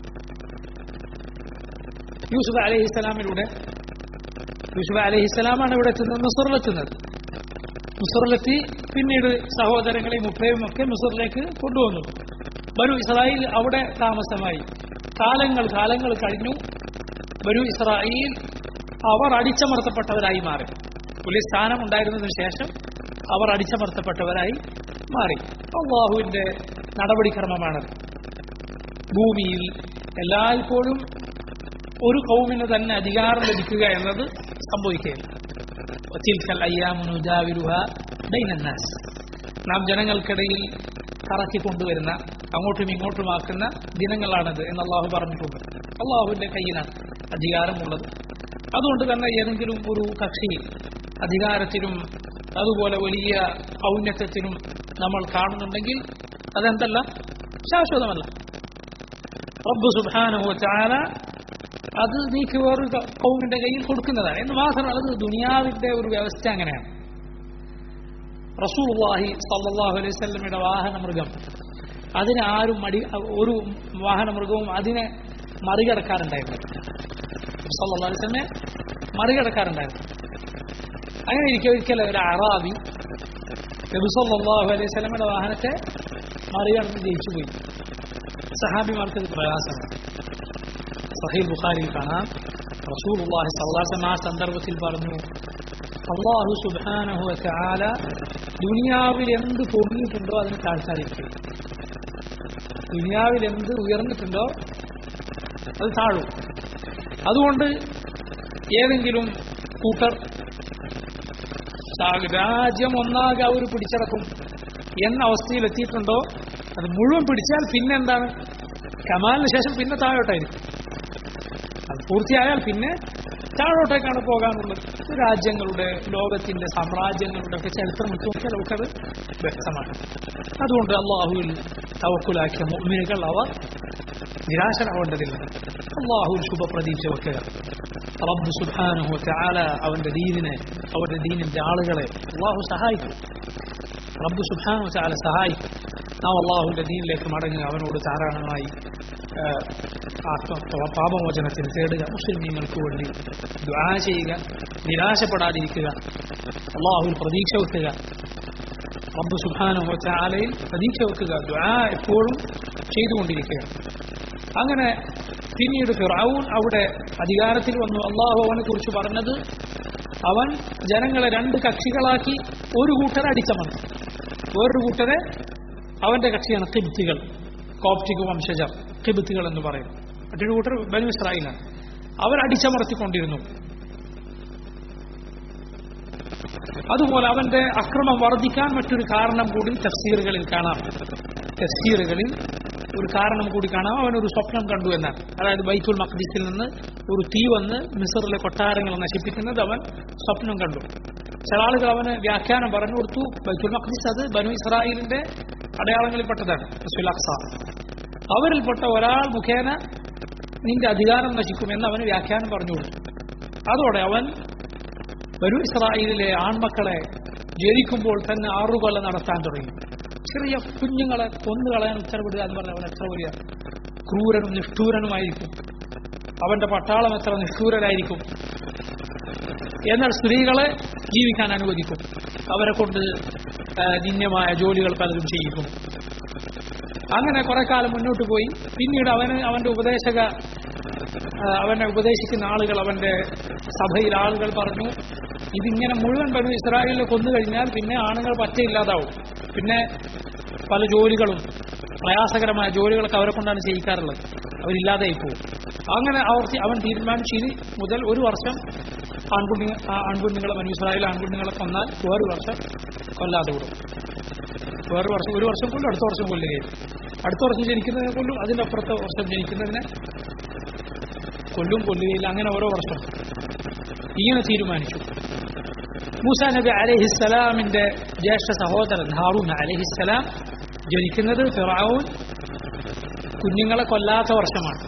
യൂസുഫ് അലഹിസ്സലാമിലൂടെ യൂസുഫ് അലഹിസ്സലാമാണ് ഇവിടെ എത്തുന്നത് മിസറിലെത്തുന്നത് മിസറിലെത്തി പിന്നീട് സഹോദരങ്ങളെയും ഉപ്പയും ഒക്കെ മിസറിലേക്ക് കൊണ്ടുവന്നു ബനു ഇസ്രായേൽ അവിടെ താമസമായി കാലങ്ങൾ കാലങ്ങൾ കഴിഞ്ഞു ബനു ഇസ്രായേൽ അവർ അടിച്ചമർത്തപ്പെട്ടവരായി മാറി വലിയ സ്ഥാനം ഉണ്ടായിരുന്നതിന് ശേഷം അവർ അടിച്ചമർത്തപ്പെട്ടവരായി മാറി അള്ളാഹുവിന്റെ നടപടിക്രമമാണത് ഭൂമിയിൽ എല്ലായ്പ്പോഴും ഒരു കൗമിന് തന്നെ അധികാരം ലഭിക്കുക എന്നത് സംഭവിക്കുകയില്ല വത്തിൽക്കൽ അയ്യാമു നുജാവിലുഹ ബൈനന്നാസ് നാം ജനങ്ങൾക്കിടയിൽ കറക്കി കൊണ്ടുവരുന്ന അങ്ങോട്ടും ഇങ്ങോട്ടുമാക്കുന്ന ദിനങ്ങളാണിത് എന്ന് അള്ളാഹു പറഞ്ഞിട്ടുണ്ട് അള്ളാഹുവിന്റെ കയ്യിലാണ് അധികാരമുള്ളത് അതുകൊണ്ട് തന്നെ ഏതെങ്കിലും ഒരു കക്ഷി അധികാരത്തിലും അതുപോലെ വലിയ ഔന്നത്യത്തിനും നമ്മൾ കാണുന്നുണ്ടെങ്കിൽ അതെന്തല്ല ശാശ്വതമല്ല റബ്ബ് സുബ്ഹാനഹു ചാല അത് നീക്ക് വേറൊരു കൗമിന്റെ കയ്യിൽ കൊടുക്കുന്നതാണ് എന്ന് മാത്രമല്ല അത് ദുനിയാവിന്റെ ഒരു വ്യവസ്ഥ അങ്ങനെയാണ് റസൂലുള്ളാഹി സല്ലല്ലാഹു അലൈഹി വസല്ലമയുടെ വാഹന മൃഗം അതിനെ ആരും മടി ഒരു വാഹന മൃഗവും അതിനെ മറികടക്കാറുണ്ടായിരുന്നു സല്ലല്ലാഹു അലൈഹി വസല്ലമെ മറികടക്കാറുണ്ടായിരുന്നു അങ്ങനെ ഇരിക്കെ ഒരിക്കലും ഒരു അറാബി നബി സല്ലല്ലാഹു അലൈഹി വസല്ലമയുടെ വാഹനത്തെ മറികടന്ന് ജയിച്ചു പോയി സഹാബിമാർക്ക് ഇത് പ്രയാസമാണ് സഹീൽ ബുഖാരിയിൽ കാണാം റസൂലുള്ളാഹി സ്വല്ലല്ലാഹു അലൈഹി വസല്ലം ആ സന്ദർഭത്തിൽ പറഞ്ഞു അള്ളാഹു സുബ്ഹാനഹു വതആല ദുനിയാവിൽ എന്ത് പൊങ്ങിയിട്ടുണ്ടോ അതിന് താഴ്ത്താതിരിക്കും ദുനിയാവിൽ എന്ത് ഉയർന്നിട്ടുണ്ടോ അത് താഴും അതുകൊണ്ട് ഏതെങ്കിലും കൂട്ടർ രാജ്യം ഒന്നാകെ അവർ പിടിച്ചടക്കും എന്ന അവസ്ഥയിൽ എത്തിയിട്ടുണ്ടോ അത് മുഴുവൻ പിടിച്ചാൽ പിന്നെ എന്താണ് കമാലിന് ശേഷം പിന്നെ താഴോട്ടായിരിക്കും അത് പൂർത്തിയായാൽ പിന്നെ താഴോട്ടേക്കാണ് പോകാനുള്ളത് രാജ്യങ്ങളുടെ ലോകത്തിന്റെ സാമ്രാജ്യങ്ങളുടെ ഒക്കെ ചരിത്രം എടുത്തു നോക്കിയാൽ നമുക്കത് വ്യക്തമാണ് അതുകൊണ്ട് അള്ളാഹുവിൽ തവക്കുലാക്കിയ മുഅ്മിനുകൾ അവർ നിരാശരാവേണ്ടതില്ല അള്ളാഹുവിൽ ശുഭപ്രതീക്ഷ വെക്കുക റബ്ബ് സുബ്ഹാനഹു വതആല അവന്റെ ദീനിനെ അവന്റെ ദീനിന്റെ ആളുകളെ അള്ളാഹു സഹായിക്കും റബ്ബ് സുബ്ഹാനഹു വതആല സഹായിക്കും നാം അള്ളാഹുവിന്റെ ദീനിലേക്ക് മടങ്ങുക അവനോട് ധാരാളമായി ആത്മ പാപമോചനത്തിന് തേടുക മുസ്ലിമീങ്ങൾക്ക് വേണ്ടി ദ്വാ ചെയ്യുക നിരാശപ്പെടാതിരിക്കുക അള്ളാഹുവിൽ പ്രതീക്ഷ വെക്കുക റബ്ബ് സുബാനോ ചാലയിൽ പ്രതീക്ഷ വെക്കുക ദ്വാ എപ്പോഴും ചെയ്തുകൊണ്ടിരിക്കുക അങ്ങനെ പിന്നീട് ഫിറാവൂൻ അവിടെ അധികാരത്തിൽ വന്നു അള്ളാഹു അവനെ കുറിച്ച് പറഞ്ഞത് അവൻ ജനങ്ങളെ രണ്ട് കക്ഷികളാക്കി ഒരു കൂട്ടരെ അടിച്ചമർത്തി വേറൊരു കൂട്ടരെ അവന്റെ കക്ഷിയാണ് കിബ്തികൾ കോപ്റ്റിക് വംശജർ കിബിത്തുകൾ എന്ന് പറയും മറ്റൊരു കൂട്ടർ ബനു ഇസ്രായേലാണ് അവർ അടിച്ചമർത്തിക്കൊണ്ടിരുന്നു അതുപോലെ അവന്റെ അക്രമം വർദ്ധിക്കാൻ മറ്റൊരു കാരണം കൂടി തഫ്സീറുകളിൽ കാണാം തഫ്സീറുകളിൽ ഒരു കാരണം കൂടി കാണാം അവൻ ഒരു സ്വപ്നം കണ്ടു എന്നാണ് അതായത് ബൈത്തുൽ മഖ്ദിസിൽ നിന്ന് ഒരു തീ വന്ന് മിസറിലെ കൊട്ടാരങ്ങൾ നശിപ്പിക്കുന്നത് അവൻ സ്വപ്നം കണ്ടു ചില ആളുകൾ അവന് വ്യാഖ്യാനം പറഞ്ഞു കൊടുത്തു ബൈത്തുൽ മഖ്ദിസ് അത് ബനു ഇസ്രായേലിന്റെ അടയാളങ്ങളിൽപ്പെട്ടതാണ് റസൂൽ അക്സ അവരിൽപ്പെട്ട ഒരാൾ മുഖേന നിന്റെ അധികാരം നശിക്കുമെന്ന് അവന് വ്യാഖ്യാനം പറഞ്ഞു കൊടുത്തു അതോടെ അവൻ ബനു ഇസ്രായേലിലെ ആൺമക്കളെ ജനിക്കുമ്പോൾ തന്നെ ആറുകൊല നടത്താൻ തുടങ്ങി ചെറിയ കുഞ്ഞുങ്ങളെ കൊന്നുകളയാൻ ഉത്തരവിടുക എന്ന് പറഞ്ഞാൽ അവൻ എത്ര വലിയ ക്രൂരനും നിഷ്ഠൂരനുമായിരിക്കും അവന്റെ പട്ടാളം എത്ര നിഷ്ഠൂരരായിരിക്കും എന്നാൽ സ്ത്രീകളെ ജീവിക്കാൻ അനുവദിക്കും അവരെ കൊണ്ട് നിന്യമായ ജോലികൾ പലരും ചെയ്യിക്കും അങ്ങനെ കുറെ കാലം മുന്നോട്ട് പോയി പിന്നീട് അവന് അവന്റെ ഉപദേശക അവനെ ഉപദേശിക്കുന്ന ആളുകൾ അവന്റെ സഭയിൽ ആളുകൾ പറഞ്ഞു ഇതിങ്ങനെ മുഴുവൻ ബനു ഇസ്രായേലിൽ കൊന്നു കഴിഞ്ഞാൽ പിന്നെ ആണുങ്ങൾ പറ്റയില്ലാതാവും പിന്നെ പല ജോലികളും പ്രയാസകരമായ ജോലികളൊക്കെ അവരെ കൊണ്ടാണ് ചെയ്യിക്കാറുള്ളത് അവരില്ലാതായി പോകും അങ്ങനെ അവർ അവൻ തീരുമാനിച്ചു ഇനി മുതൽ ഒരു വർഷം ആൺകുട്ടി ആൺകുഞ്ഞുങ്ങളെ ബനു ഇസ്രായേൽ ആൺകുഞ്ഞുങ്ങളെ കൊന്നാൽ വേറൊരു വർഷം കൊല്ലാതെ വിടും വേറൊരു വർഷം ഒരു വർഷം കൊല്ലും അടുത്ത വർഷം കൊല്ലുകയും അടുത്ത വർഷം ജനിക്കുന്നതിനെ കൊല്ലും അതിന്റെ അപ്പുറത്തെ വർഷം ജനിക്കുന്നതിനെ കൊല്ലും കൊല്ലുകയില്ല അങ്ങനെ ഓരോ വർഷം ഇങ്ങനെ തീരുമാനിച്ചു മൂസ നബി അലഹിസ്സലാമിന്റെ ജ്യേഷ്ഠ സഹോദരൻ ഹാറൂൻ അലഹിസ്സലാം ജനിക്കുന്നത് ഫിറാവൂൻ കുഞ്ഞുങ്ങളെ കൊല്ലാത്ത വർഷമാണ്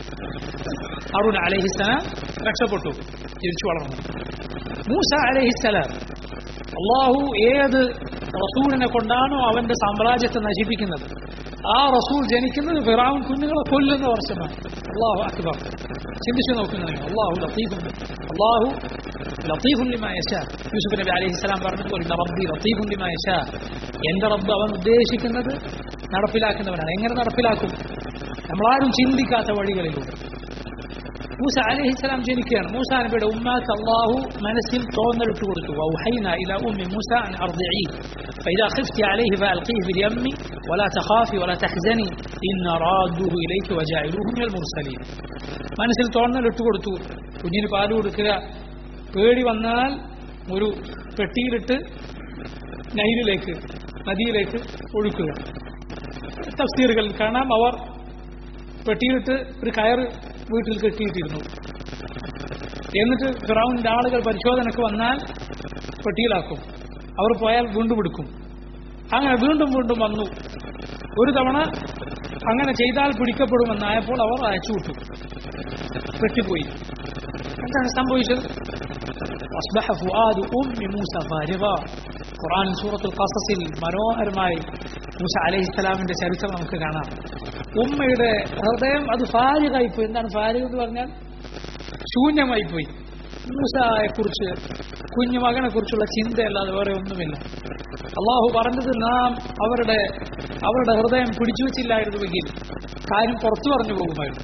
ഹാറൂൻ അലഹിസ്സലാം രക്ഷപ്പെട്ടു ജനിച്ചു വളർന്നു മൂസ അലഹിസ്സലാം അള്ളാഹു ഏത് റസൂലിനെ കൊണ്ടാണോ അവന്റെ സാമ്രാജ്യത്തെ നശിപ്പിക്കുന്നത് ആ റസൂൽ ജനിക്കുന്നത് ഫിറാവുൻ കുഞ്ഞുങ്ങളെ കൊല്ലുന്ന വർഷമാണ് അള്ളാഹു അക്ബർ ചിന്തിച്ചു നോക്കുന്നതിന് അള്ളാഹു ലത്തീഫും അള്ളാഹു ലത്തീഫുൻ ലിമാ യശാ യൂസുഫ് നബി അലൈഹി സ്വലാം പറഞ്ഞതുപോലെ ഇന്ന റബ്ബി ലത്തീഫുൻ ലിമാ യശാ എന്റെ റബ്ബ് അവൻ ഉദ്ദേശിക്കുന്നത് നടപ്പിലാക്കുന്നവനാണ് എങ്ങനെ നടപ്പിലാക്കും നമ്മളാരും ചിന്തിക്കാത്ത വഴികളിലൂടെ മൂസ അലഹിസ്സലാം ജനിക്കുകയാണ് മൂസ നബിയുടെ ഉമ്മാക്ക് അള്ളാഹു മനസ്സിൽ തോന്നലിട്ട് കൊടുത്തു وأوحينا إلى أم موسى أن أرضعيه فإذا خفت عليه فألقيه في اليم ولا تخافي ولا تحزني إن رادوه إليك وجاعلوه من المرسلين മനസ്സിൽ തോന്നലിട്ട് കൊടുത്തു കുഞ്ഞിന് പാല് കൊടുക്കുക പേടി വന്നാൽ ഒരു പെട്ടിയിലിട്ട് നൈലിലേക്ക് നദിയിലേക്ക് ഒഴുക്കുക തഫ്സീറുകളിൽ കാണാം അവർ പെട്ടിയിലിട്ട് ഒരു കയറ് വീട്ടിൽ കെട്ടിയിട്ടിരുന്നു എന്നിട്ട് ഫിറാവുന്റെ ആളുകൾ പരിശോധനക്ക് വന്നാൽ പെട്ടിയിലാക്കും അവർ പോയാൽ വീണ്ടും എടുക്കും അങ്ങനെ വീണ്ടും വീണ്ടും വന്നു ഒരു തവണ അങ്ങനെ ചെയ്താൽ പിടിക്കപ്പെടുമെന്നായപ്പോൾ അവർ അയച്ചുവിട്ടു പെട്ടുപോയി എന്താണ് സംഭവിച്ചത് أصبح فؤاد أم موسى فارغا ഖുർആൻ സൂറത്തുൽ ഖസസിൽ മനോഹരമായി മൂസ അലൈഹി ഇസ്ലാമിന്റെ ചരിത്രം നമുക്ക് കാണാം ഉമ്മയുടെ ഹൃദയം അത് ഫാരികായിപ്പോയി എന്താണ് ഫാരിക എന്ന് പറഞ്ഞാൽ ശൂന്യമായിപ്പോയി മൂസയെ കുറിച്ച് കുഞ്ഞു മകനെ കുറിച്ചുള്ള ചിന്തയല്ലാതെ വേറെ ഒന്നുമില്ല അള്ളാഹു പറഞ്ഞത് നാം അവരുടെ അവരുടെ ഹൃദയം പിടിച്ചു വെച്ചില്ലായിരുന്നുവെങ്കിൽ കാര്യം പുറത്തു പറഞ്ഞു പോകുമായിരുന്നു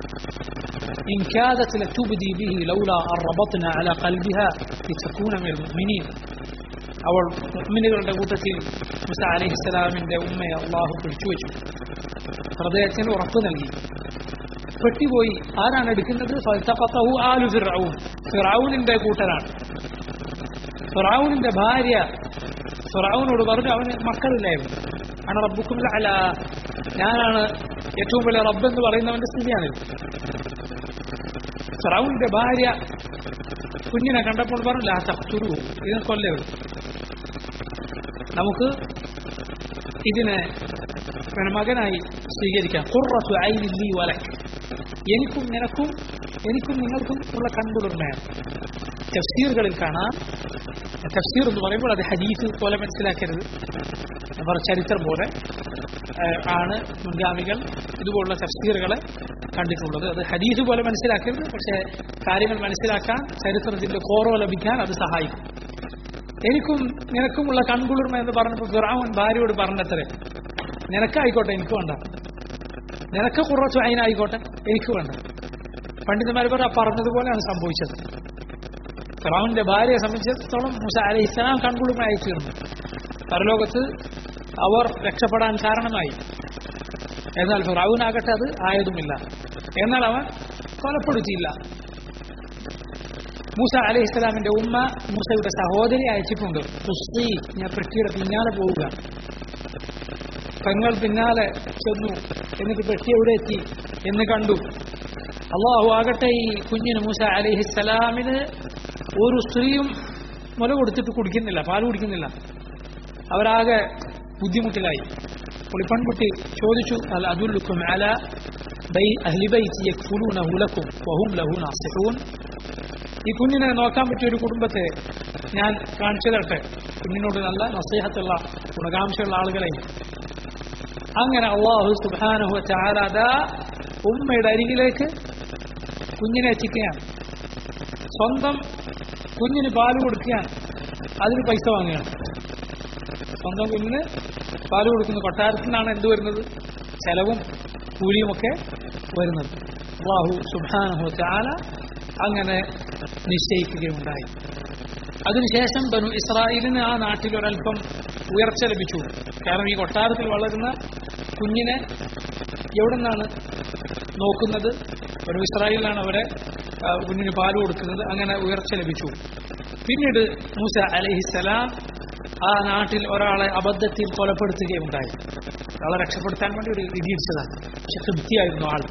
إن كادت لتبدي به لولا أن ربطنا على قلبها لتكون من المؤمنين അവൾ മുഅ്മിനുകളുടെ കൂട്ടത്തിൽ മുസ അലൈഹിസ്സലാമിന്റെ ഉമ്മയെ അള്ളാഹു പിടിച്ചു വെച്ചു ഹൃദയത്തിന് ഉറപ്പ് നൽകി പെട്ടിപ്പോയി ആരാണ് എടുക്കുന്നത് ഫൽതഖതഹു ആലു ഫിർഔൻ ഫിറൌനിന്റെ കൂട്ടരാണ് ഫിറൌനിന്റെ ഭാര്യ ഫിറൌനോട് പറഞ്ഞു അവന് മക്കളില്ലായിരുന്നു ആണ് റബ്ബുക്കും അല ഞാനാണ് ഏറ്റവും വലിയ റബ്ബ് എന്ന് പറയുന്നവന്റെ സ്ഥിതിയാണിത് ഫിറൌനിന്റെ ഭാര്യ കുഞ്ഞിനെ കണ്ടപ്പോൾ പറഞ്ഞു ലാ തഖ്തുലു ഇതിനെ കൊല്ലരുത് നമുക്ക് ഇതിനെ പിന്നെ മകനായി സ്വീകരിക്കാം ഖുർറത്തു ഐനി ലീ വലക് എനിക്കും നിനക്കും എനിക്കും നിങ്ങൾക്കും ഉള്ള കൺകുളിർമയാണ് തഫ്സീറുകളിൽ കാണാം തഫ്സീർ എന്ന് പറയുമ്പോൾ അത് ഹദീസ് പോലെ മനസ്സിലാക്കരുത് അവർ ചരിത്രം പോലെ ഏഹ്, ആണ് മുൻഗാമികൾ ഇതുപോലുള്ള തഫ്സീറുകളെ കണ്ടിട്ടുള്ളത് അത് ഹദീസ് പോലെ മനസ്സിലാക്കരുത് പക്ഷേ കാര്യങ്ങൾ മനസ്സിലാക്കാൻ ചരിത്രത്തിന്റെ കോറോ ലഭിക്കാൻ അത് സഹായിക്കും എനിക്കും നിനക്കുമുള്ള കൺകുളിർമ എന്ന് പറഞ്ഞപ്പോൾ ഫിറാവൻ ഭാര്യയോട് പറഞ്ഞത്രേ നിനക്കായിക്കോട്ടെ എനിക്ക് വേണ്ട നിനക്ക് കുറച്ചു അതിനായിക്കോട്ടെ എനിക്ക് വേണ്ട പണ്ഡിതന്മാർ പറ പറഞ്ഞതുപോലെയാണ് സംഭവിച്ചത് ഫിറാവിന്റെ ഭാര്യയെ സംബന്ധിച്ചിടത്തോളം മുസ അലൈഹി ഇസ്ലാം കൺകുളിർമയായി തീർന്നു പരലോകത്ത് അവർ രക്ഷപ്പെടാൻ കാരണമായി എന്നാൽ ഫിറാവുനാകട്ടെ അത് ആയതുമില്ല എന്നാൽ അവൻ കൊലപ്പെടുത്തിയില്ല മൂസ അലൈഹി ഇസ്ലാമിന്റെ ഉമ്മ മൂസയുടെ സഹോദരി അയച്ചിട്ടുണ്ട് കുസ്തി ഞാൻ പെട്ടിയുടെ പിന്നാലെ പോവുക പെങ്ങൾ പിന്നാലെ ചെന്നു എന്നിട്ട് പെട്ടി എവിടെ എത്തി എന്ന് കണ്ടു അള്ളാഹു ആകട്ടെ ഈ കുഞ്ഞിന് മൂസ അലൈഹിസ്സലാമിന് ഒരു സ്ത്രീയും മുല കൊടുത്തിട്ട് കുടിക്കുന്നില്ല പാല് കുടിക്കുന്നില്ല അവരാകെ ബുദ്ധിമുട്ടിലായി അപ്പോൾ ഈ പെൺകുട്ടി ചോദിച്ചു അൽ അതുല്ലുക്കും അല ബൈ അഹ്ലി ബൈത്തി യക്ഫുലൂനഹു ലക്കും വഹും ലഹു നാസിഹൂൻ ഈ കുഞ്ഞിനെ നോക്കാൻ പറ്റിയ ഒരു കുടുംബത്തെ ഞാൻ കാണിച്ചു തരട്ടെ കുഞ്ഞിനോട് നല്ല നസീഹത്തുള്ള ഗുണകാംക്ഷയുള്ള ആളുകളെ അങ്ങനെ അള്ളാഹു സുബാനഹു ചാരാത ഉമ്മയുടെ അരികിലേക്ക് കുഞ്ഞിനെ എത്തിക്കുകയാണ് സ്വന്തം കുഞ്ഞിന് പാല് കൊടുക്കുകയാണ് അതിന് പൈസ വാങ്ങുകയാണ് സ്വന്തം കുഞ്ഞിന് പാല് കൊടുക്കുന്ന കൊട്ടാരത്തിൽ നിന്നാണ് എന്ത് വരുന്നത് ചെലവും കൂലിയുമൊക്കെ വരുന്നത് അള്ളാഹു സുബാനഹു ചാല അങ്ങനെ നിശ്ചയിക്കുകയുണ്ടായി അതിനുശേഷം ബനു ഇസ്രായേലിന് ആ നാട്ടിൽ ഒരല്പം ഉയർച്ച ലഭിച്ചു കാരണം ഈ കൊട്ടാരത്തിൽ വളരുന്ന കുഞ്ഞിനെ എവിടെ നിന്നാണ് നോക്കുന്നത് ബനു ഇസ്രായേലിലാണ് അവരെ ആ, കുഞ്ഞിന് പാല് കൊടുക്കുന്നത് അങ്ങനെ ഉയർച്ച ലഭിച്ചു പിന്നീട് മൂസ അലഹിസലാം ആ നാട്ടിൽ ഒരാളെ അബദ്ധത്തിൽ കൊലപ്പെടുത്തുകയുണ്ടായി ആളെ രക്ഷപ്പെടുത്താൻ വേണ്ടി ഒരു ഇടിയിച്ചതാണ് പക്ഷെ തൃപ്തിയായിരുന്നു ആൾ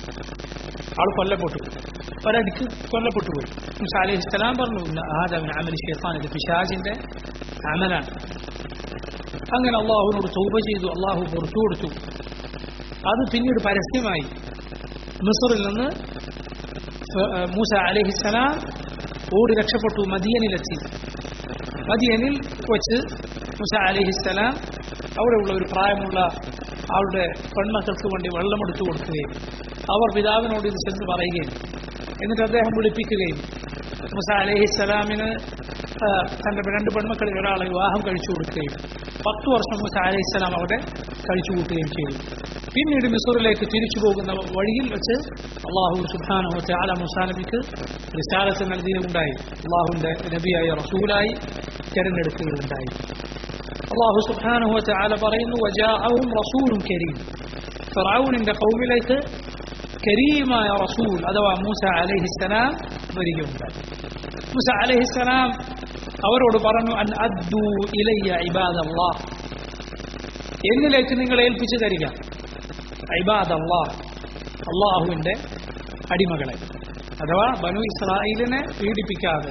ആൾ കൊല്ലപ്പെട്ടു ഒരടിക്ക് കൊല്ലപ്പെട്ടു പോയി മുസ അലൈഹി ഇസ്ലാം പറഞ്ഞു ആദമിന് അമൽ ഷെയ്ത്താൻ ഇത് പിശാജിന്റെ അമലാണ് അങ്ങനെ അള്ളാഹുവിനോട് തൗബ ചെയ്തു അള്ളാഹു പുറത്തു കൊടുത്തു അത് പിന്നീട് പരസ്യമായി മിസറിൽ നിന്ന് ഫ- ഏഹ് മൂസ അലഹിസ്സലാം ഓടി രക്ഷപ്പെട്ടു മദിയനിലെത്തി മദിയനിൽ വെച്ച് മൂസ അലഹിസ്സലാം അവിടെയുള്ള ഒരു പ്രായമുള്ള അവരുടെ പെൺമക്കൾക്ക് വേണ്ടി വെള്ളമെടുത്തു കൊടുക്കുകയും അവർ പിതാവിനോട് ഇത് ചെന്ന് പറയുകയും എന്നിട്ട് അദ്ദേഹം വിളിപ്പിക്കുകയും മുസ അലഹിസ്സലാമിന് തന്റെ രണ്ട് പെൺമക്കളിൽ ഒരാളെ വിവാഹം കഴിച്ചു കൊടുക്കുകയും പത്തു വർഷം മുസ അലഹിസ്സലാം അവിടെ കഴിച്ചു കൂട്ടുകയും ചെയ്തു പിന്നീട് മിസൂറിലേക്ക് തിരിച്ചു പോകുന്ന വഴിയിൽ വെച്ച് അള്ളാഹു സുബാനഹു ചാല മുസാ നബിക്ക് റിസാലത്ത് നൽകുകയുണ്ടായി അള്ളാഹുവിന്റെ നബിയായ റസൂലായി തിരഞ്ഞെടുക്കുകയുണ്ടായി അള്ളാഹു സുബാനഹു ചാല പറയുന്നു വജാഅഹും റസൂലും കരീം ഫിറഔനിന്റെ കൗമിലേക്ക് കരീമായ റസൂൽ അഥവാ മൂസ അലൈഹിസ്സലാം വരികയുണ്ടായി മൂസ അലൈഹിസ്സലാം അവരോട് പറഞ്ഞു അൻ അദ്ദു ഇലയ്യ ഇബാദല്ലാഹ് എന്നിലേക്ക് നിങ്ങൾ ഏൽപ്പിച്ചു തരിക ഇബാദല്ലാഹ് അള്ളാഹുവിന്റെ അടിമകളെ അഥവാ ബനു ഇസ്രായേലിനെ പീഡിപ്പിക്കാതെ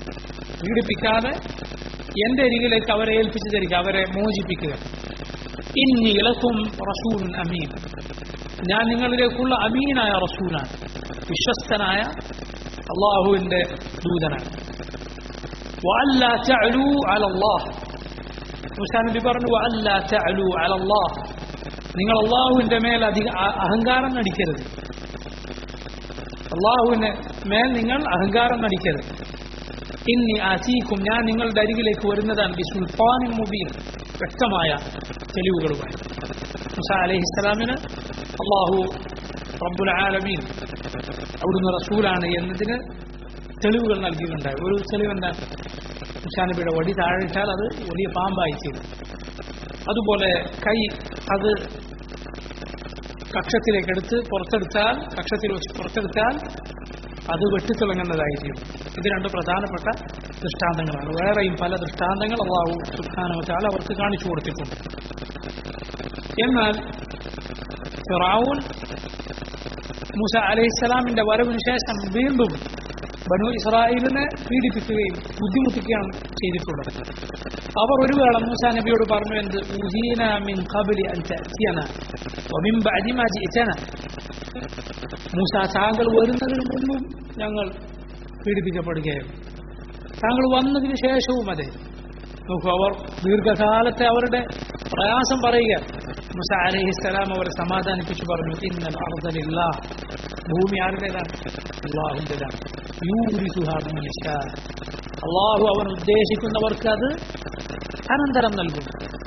പീഡിപ്പിക്കാതെ എന്റെ അരികിലേക്ക് അവരെ ഏൽപ്പിച്ചു തരിക അവരെ മോചിപ്പിക്കുക ഇന്നി ലക്കും റസൂലുൻ അമീൻ ഞാൻ നിങ്ങളിലേക്കുള്ള അമീനായ റസൂലാണ് വിശ്വസ്തനായ അള്ളാഹുവിന്റെ ദൂതനാണ് وألا تعلوا على الله മൂസാ നബി പറഞ്ഞു وألا تعلوا على الله നിങ്ങൾ അള്ളാഹുവിന്റെ മേൽ അധിക അ- അഹങ്കാരം നടിക്കരുത് അള്ളാഹുവിന് മേൽ നിങ്ങൾ അഹങ്കാരം നടിക്കരുത് ഇന്നി ആസീക്കും ഞാൻ നിങ്ങളുടെ അരികിലേക്ക് വരുന്നതാണ് ബി സുൽത്താനിൻ മുബീൻ വ്യക്തമായ തെളിവുകളുമായി മുസ അലഹിസ്സലാമിന് അള്ളാഹു റബ്ബുൽ ആലമീൻ അവിടുന്ന് റസൂലാണ് എന്നതിന് തെളിവുകൾ നൽകിയിട്ടുണ്ടായി ഒരു തെളിവെന്താ മുസാ നബിയുടെ വടി താഴിട്ടാൽ അത് വലിയ പാമ്പായി തീരും അതുപോലെ കൈ അത് കക്ഷത്തിലേക്ക് എടുത്ത് പുറത്തെടുത്താൽ കക്ഷത്തിൽ വെച്ച് പുറത്തെടുത്താൽ അത് വെട്ടിത്തിളങ്ങുന്നതായിരിക്കും ഇത് രണ്ട് പ്രധാനപ്പെട്ട ദൃഷ്ടാന്തങ്ങളാണ് വേറെയും പല ദൃഷ്ടാന്തങ്ങൾ അള്ളാഹു സുഖാനവച്ചാൽ അവർക്ക് കാണിച്ചു കൊടുത്തിട്ടുണ്ട് എന്നാൽ ഫിറാവൂൻ മൂസ അലൈഹിസ്സലാമിന്റെ വരവിന് ശേഷം വീണ്ടും ബനു ഇസ്രായേലിനെ പീഡിപ്പിക്കുകയും ബുദ്ധിമുട്ടിക്കുകയാണ് ചെയ്തിട്ടുള്ളത് അവർ ഒരു വേള മൂസ നബിയോട് പറഞ്ഞു എന്ത് ഉഹീന മിൻ ഖബ്ലി അൻ തഅതിയന വമിൻ ബഅദി മാ ജിഅതന മൂസ താങ്കൾ വരുന്നതിന് മുമ്പും ഞങ്ങൾ പീഡിപ്പിക്കപ്പെടുകയായിരുന്നു താങ്കൾ വന്നതിന് ശേഷവും അതെ നോക്കൂ അവർ ദീർഘകാലത്തെ അവരുടെ പ്രയാസം പറയുക മുസ അലഹിസ്സലാം അവരെ സമാധാനിപ്പിച്ചു പറഞ്ഞു ഇന്നൽ അർദലില്ല ഭൂമി ആരുടേതാണ് അള്ളാഹുൻ്റെതാണ് യൂരിസുഹാ മൻ യശാ. അള്ളാഹു അവൻ ഉദ്ദേശിക്കുന്നവർക്ക് അത് അനന്തരം നൽകും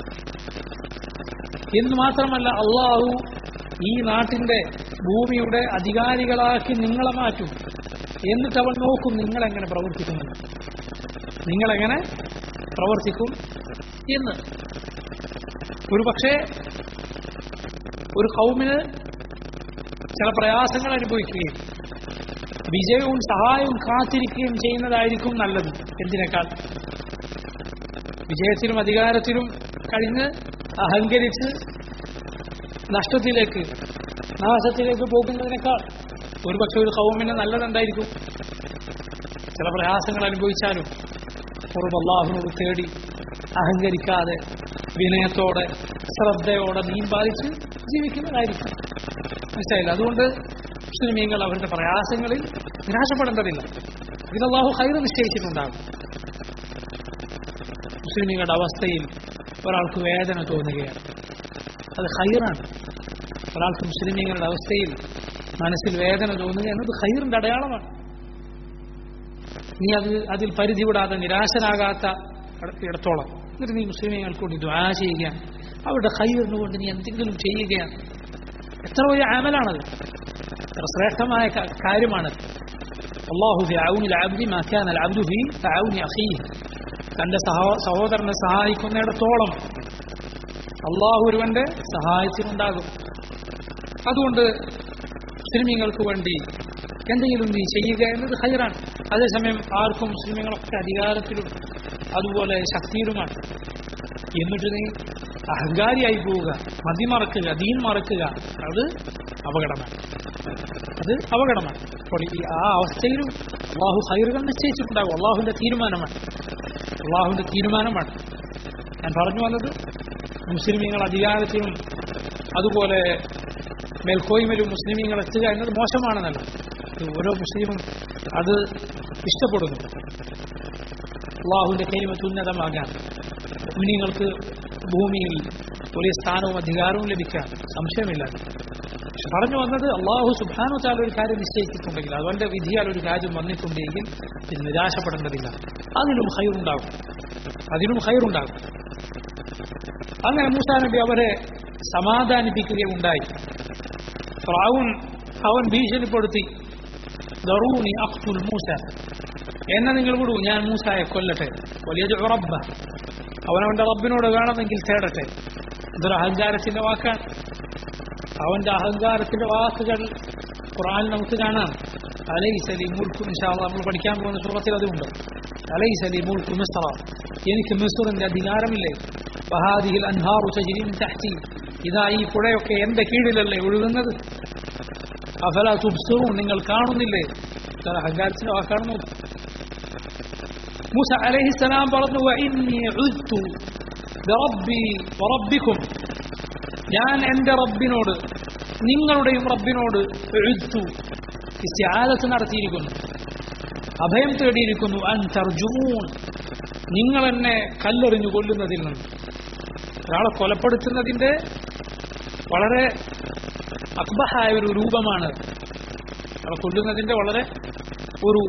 എന്ന് മാത്രമല്ല അള്ളാഹു ഈ നാട്ടിന്റെ ഭൂമിയുടെ അധികാരികളാക്കി നിങ്ങളെ മാറ്റും എന്നിട്ട് അവൻ നോക്കും നിങ്ങളെങ്ങനെ പ്രവർത്തിക്കുന്നു നിങ്ങളെങ്ങനെ പ്രവർത്തിക്കും എന്ന് ഒരു പക്ഷേ ഒരു കൗമിന് ചില പ്രയാസങ്ങൾ അനുഭവിക്കുകയും വിജയവും സഹായവും കാത്തിരിക്കുകയും ചെയ്യുന്നതായിരിക്കും നല്ലത് എന്തിനേക്കാൾ വിജയത്തിലും അധികാരത്തിലും കഴിഞ്ഞ് അഹങ്കരിച്ച് നഷ്ടത്തിലേക്ക് നാശത്തിലേക്ക് പോകുന്നതിനേക്കാൾ ഒരുപക്ഷെ ഒരു കൗമിന് നല്ലതെന്തായിരിക്കും ചില പ്രയാസങ്ങൾ അനുഭവിച്ചാലും കുറവ് അള്ളാഹുനോട് തേടി അഹങ്കരിക്കാതെ വിനയത്തോടെ ശ്രദ്ധയോടെ നീം പാലിച്ച് ജീവിക്കുന്നതായിരിക്കും മനസ്സിലായില്ല അതുകൊണ്ട് മുസ്ലിമീങ്ങൾ അവരുടെ പ്രയാസങ്ങളിൽ നിരാശപ്പെടേണ്ടതില്ല ഇതിൽ അള്ളാഹു ഹൈറ് നിശ്ചയിച്ചിട്ടുണ്ടാകും മുസ്ലിമീങ്ങളുടെ അവസ്ഥയിൽ ഒരാൾക്ക് വേദന തോന്നുകയാണ് അത് ഹൈറാണ് ഒരാൾക്ക് മുസ്ലിമീങ്ങളുടെ അവസ്ഥയിൽ മനസ്സിൽ വേദന തോന്നുക എന്നത് ഹൈറിന്റെ അടയാളമാണ് നീ അത് അതിൽ പരിധി വിടാതെ നിരാശനാകാത്ത ഇടത്തോളം എന്നിട്ട് നീ മുസ്ലിമീങ്ങൾക്ക് വേണ്ടി ദ്വാ ചെയ്യുകയാണ് അവരുടെ ഹൈറിന് കൊണ്ട് നീ എന്തെങ്കിലും ചെയ്യുകയാണ് എത്ര വലിയ ആമലാണത് എത്ര ശ്രേഷ്ഠമായ ക- കാര്യമാണത് അള്ളാഹു ഫി ഔനി العبد ما كان العبد في عون اخيه തന്റെ സഹോ- സഹോദരനെ സഹായിക്കുന്നിടത്തോളം അള്ളാഹു ഒരുവന്റെ സഹായത്തിനുണ്ടാകും അതുകൊണ്ട് മുസ്ലിമീങ്ങൾക്ക് വേണ്ടി എന്തെങ്കിലും നീ ചെയ്യുക എന്നത് ഹൈറാണ് അതേസമയം ആർക്കും മുസ്ലിമീങ്ങളൊക്കെ അധികാരത്തിലും അതുപോലെ ശക്തിയിലുമാണ് എന്നിട്ട് നീ അഹങ്കാരിയായി പോവുക മതി മറക്കുക ദീൻ മറക്കുക അത് അപകടമാണ് അത് അപകടമാണ് അപ്പോൾ ഈ ആ അവസ്ഥയിലും അള്ളാഹു ഹൈറുകൾ നിശ്ചയിച്ചിട്ടുണ്ടാകും അള്ളാഹുവിന്റെ തീരുമാനമാണ് അള്ളാഹുവിന്റെ തീരുമാനമാണ് ഞാൻ പറഞ്ഞു വന്നത് മുസ്ലിമീങ്ങൾ അധികാരത്തിലും അതുപോലെ മേൽക്കോയ്മയിലും മുസ്ലിമീങ്ങൾ എത്തുക എന്നത് മോശമാണെന്നല്ല ഇത് ഓരോ മുസ്ലിമും അത് ഇഷ്ടപ്പെടുന്നു അള്ളാഹുവിന്റെ കൈമത്ത് ഉന്നതമാകാൻ മുസ്ലിങ്ങൾക്ക് ഭൂമിയിൽ വലിയ സ്ഥാനവും അധികാരവും ലഭിക്കാൻ സംശയമില്ല പക്ഷെ പറഞ്ഞു വന്നത് അള്ളാഹു സുബാനു താൽ ഒരു കാര്യം നിശ്ചയിച്ചിട്ടുണ്ടെങ്കിൽ അവന്റെ വിധിയാൽ ഒരു കാര്യം വന്നിട്ടുണ്ടെങ്കിൽ ഇത് നിരാശപ്പെടേണ്ടതില്ല അതിലും ഹൈറുണ്ടാകും അതിലും ഹൈറുണ്ടാകും അങ്ങനെ മൂസാ നബി അവരെ സമാധാനിപ്പിക്കുകയുണ്ടായി ഫിറഔൻ അവൻ ഭീഷണിപ്പെടുത്തി ദറൂനി അഖ്തുൽ മൂസ എന്നെ നിങ്ങൾ വിടൂ ഞാൻ മൂസായെ കൊല്ലട്ടെ വലിയ റബ്ബ അവൻ അവന്റെ റബ്ബിനോട് വേണമെങ്കിൽ തേടട്ടെ ഇതൊരു അഹങ്കാരത്തിന്റെ വാക്കാണ് അവന്റെ അഹങ്കാരത്തിന്റെ വാക്കുകൾ ഖുർആൻ നമുക്ക് കാണാം അലൈസലി മുൽക്കും ഇൻഷാല്ല നമ്മൾ പഠിക്കാൻ പോകുന്ന സൂറത്തിൽ അതുണ്ട് അലൈസലി മുൽക്കു മിസ്ര എനിക്ക് മിസ്റിന്റെ അധികാരമില്ലേ വഹാദിഹിൽ അൻഹാറു തജ്രി മിൻ തഹ്തി ഇതാ ഈ പുഴയൊക്കെ എന്റെ കീഴിലല്ലേ ഒഴുകുന്നത് അഫല തുബ്സിറൂൻ നിങ്ങൾ കാണുന്നില്ലേ ഇതാണ് അഹങ്കാരത്തിന്റെ വാക്കാണ് നോക്ക് മൂസ അലൈഹിസ്സലാം പറഞ്ഞു വഇന്നി ഉദ്തു بربي وربكم ഞാൻ എന്റെ റബ്ബിനോട് നിങ്ങളുടെയും റബ്ബിനോട് എഴുത്തു ഇസ്തിആദത്ത് നടത്തിയിരിക്കുന്നു അഭയം തേടിയിരിക്കുന്നു അൻ തർജുമൂൻ നിങ്ങൾ എന്നെ കല്ലെറിഞ്ഞു കൊല്ലുന്നതിൽ നിന്ന് ഒരാളെ കൊലപ്പെടുത്തുന്നതിന്റെ വളരെ അക്ബഹായ ഒരു രൂപമാണ് ഒരാളെ കൊല്ലുന്നതിന്റെ വളരെ ഒരു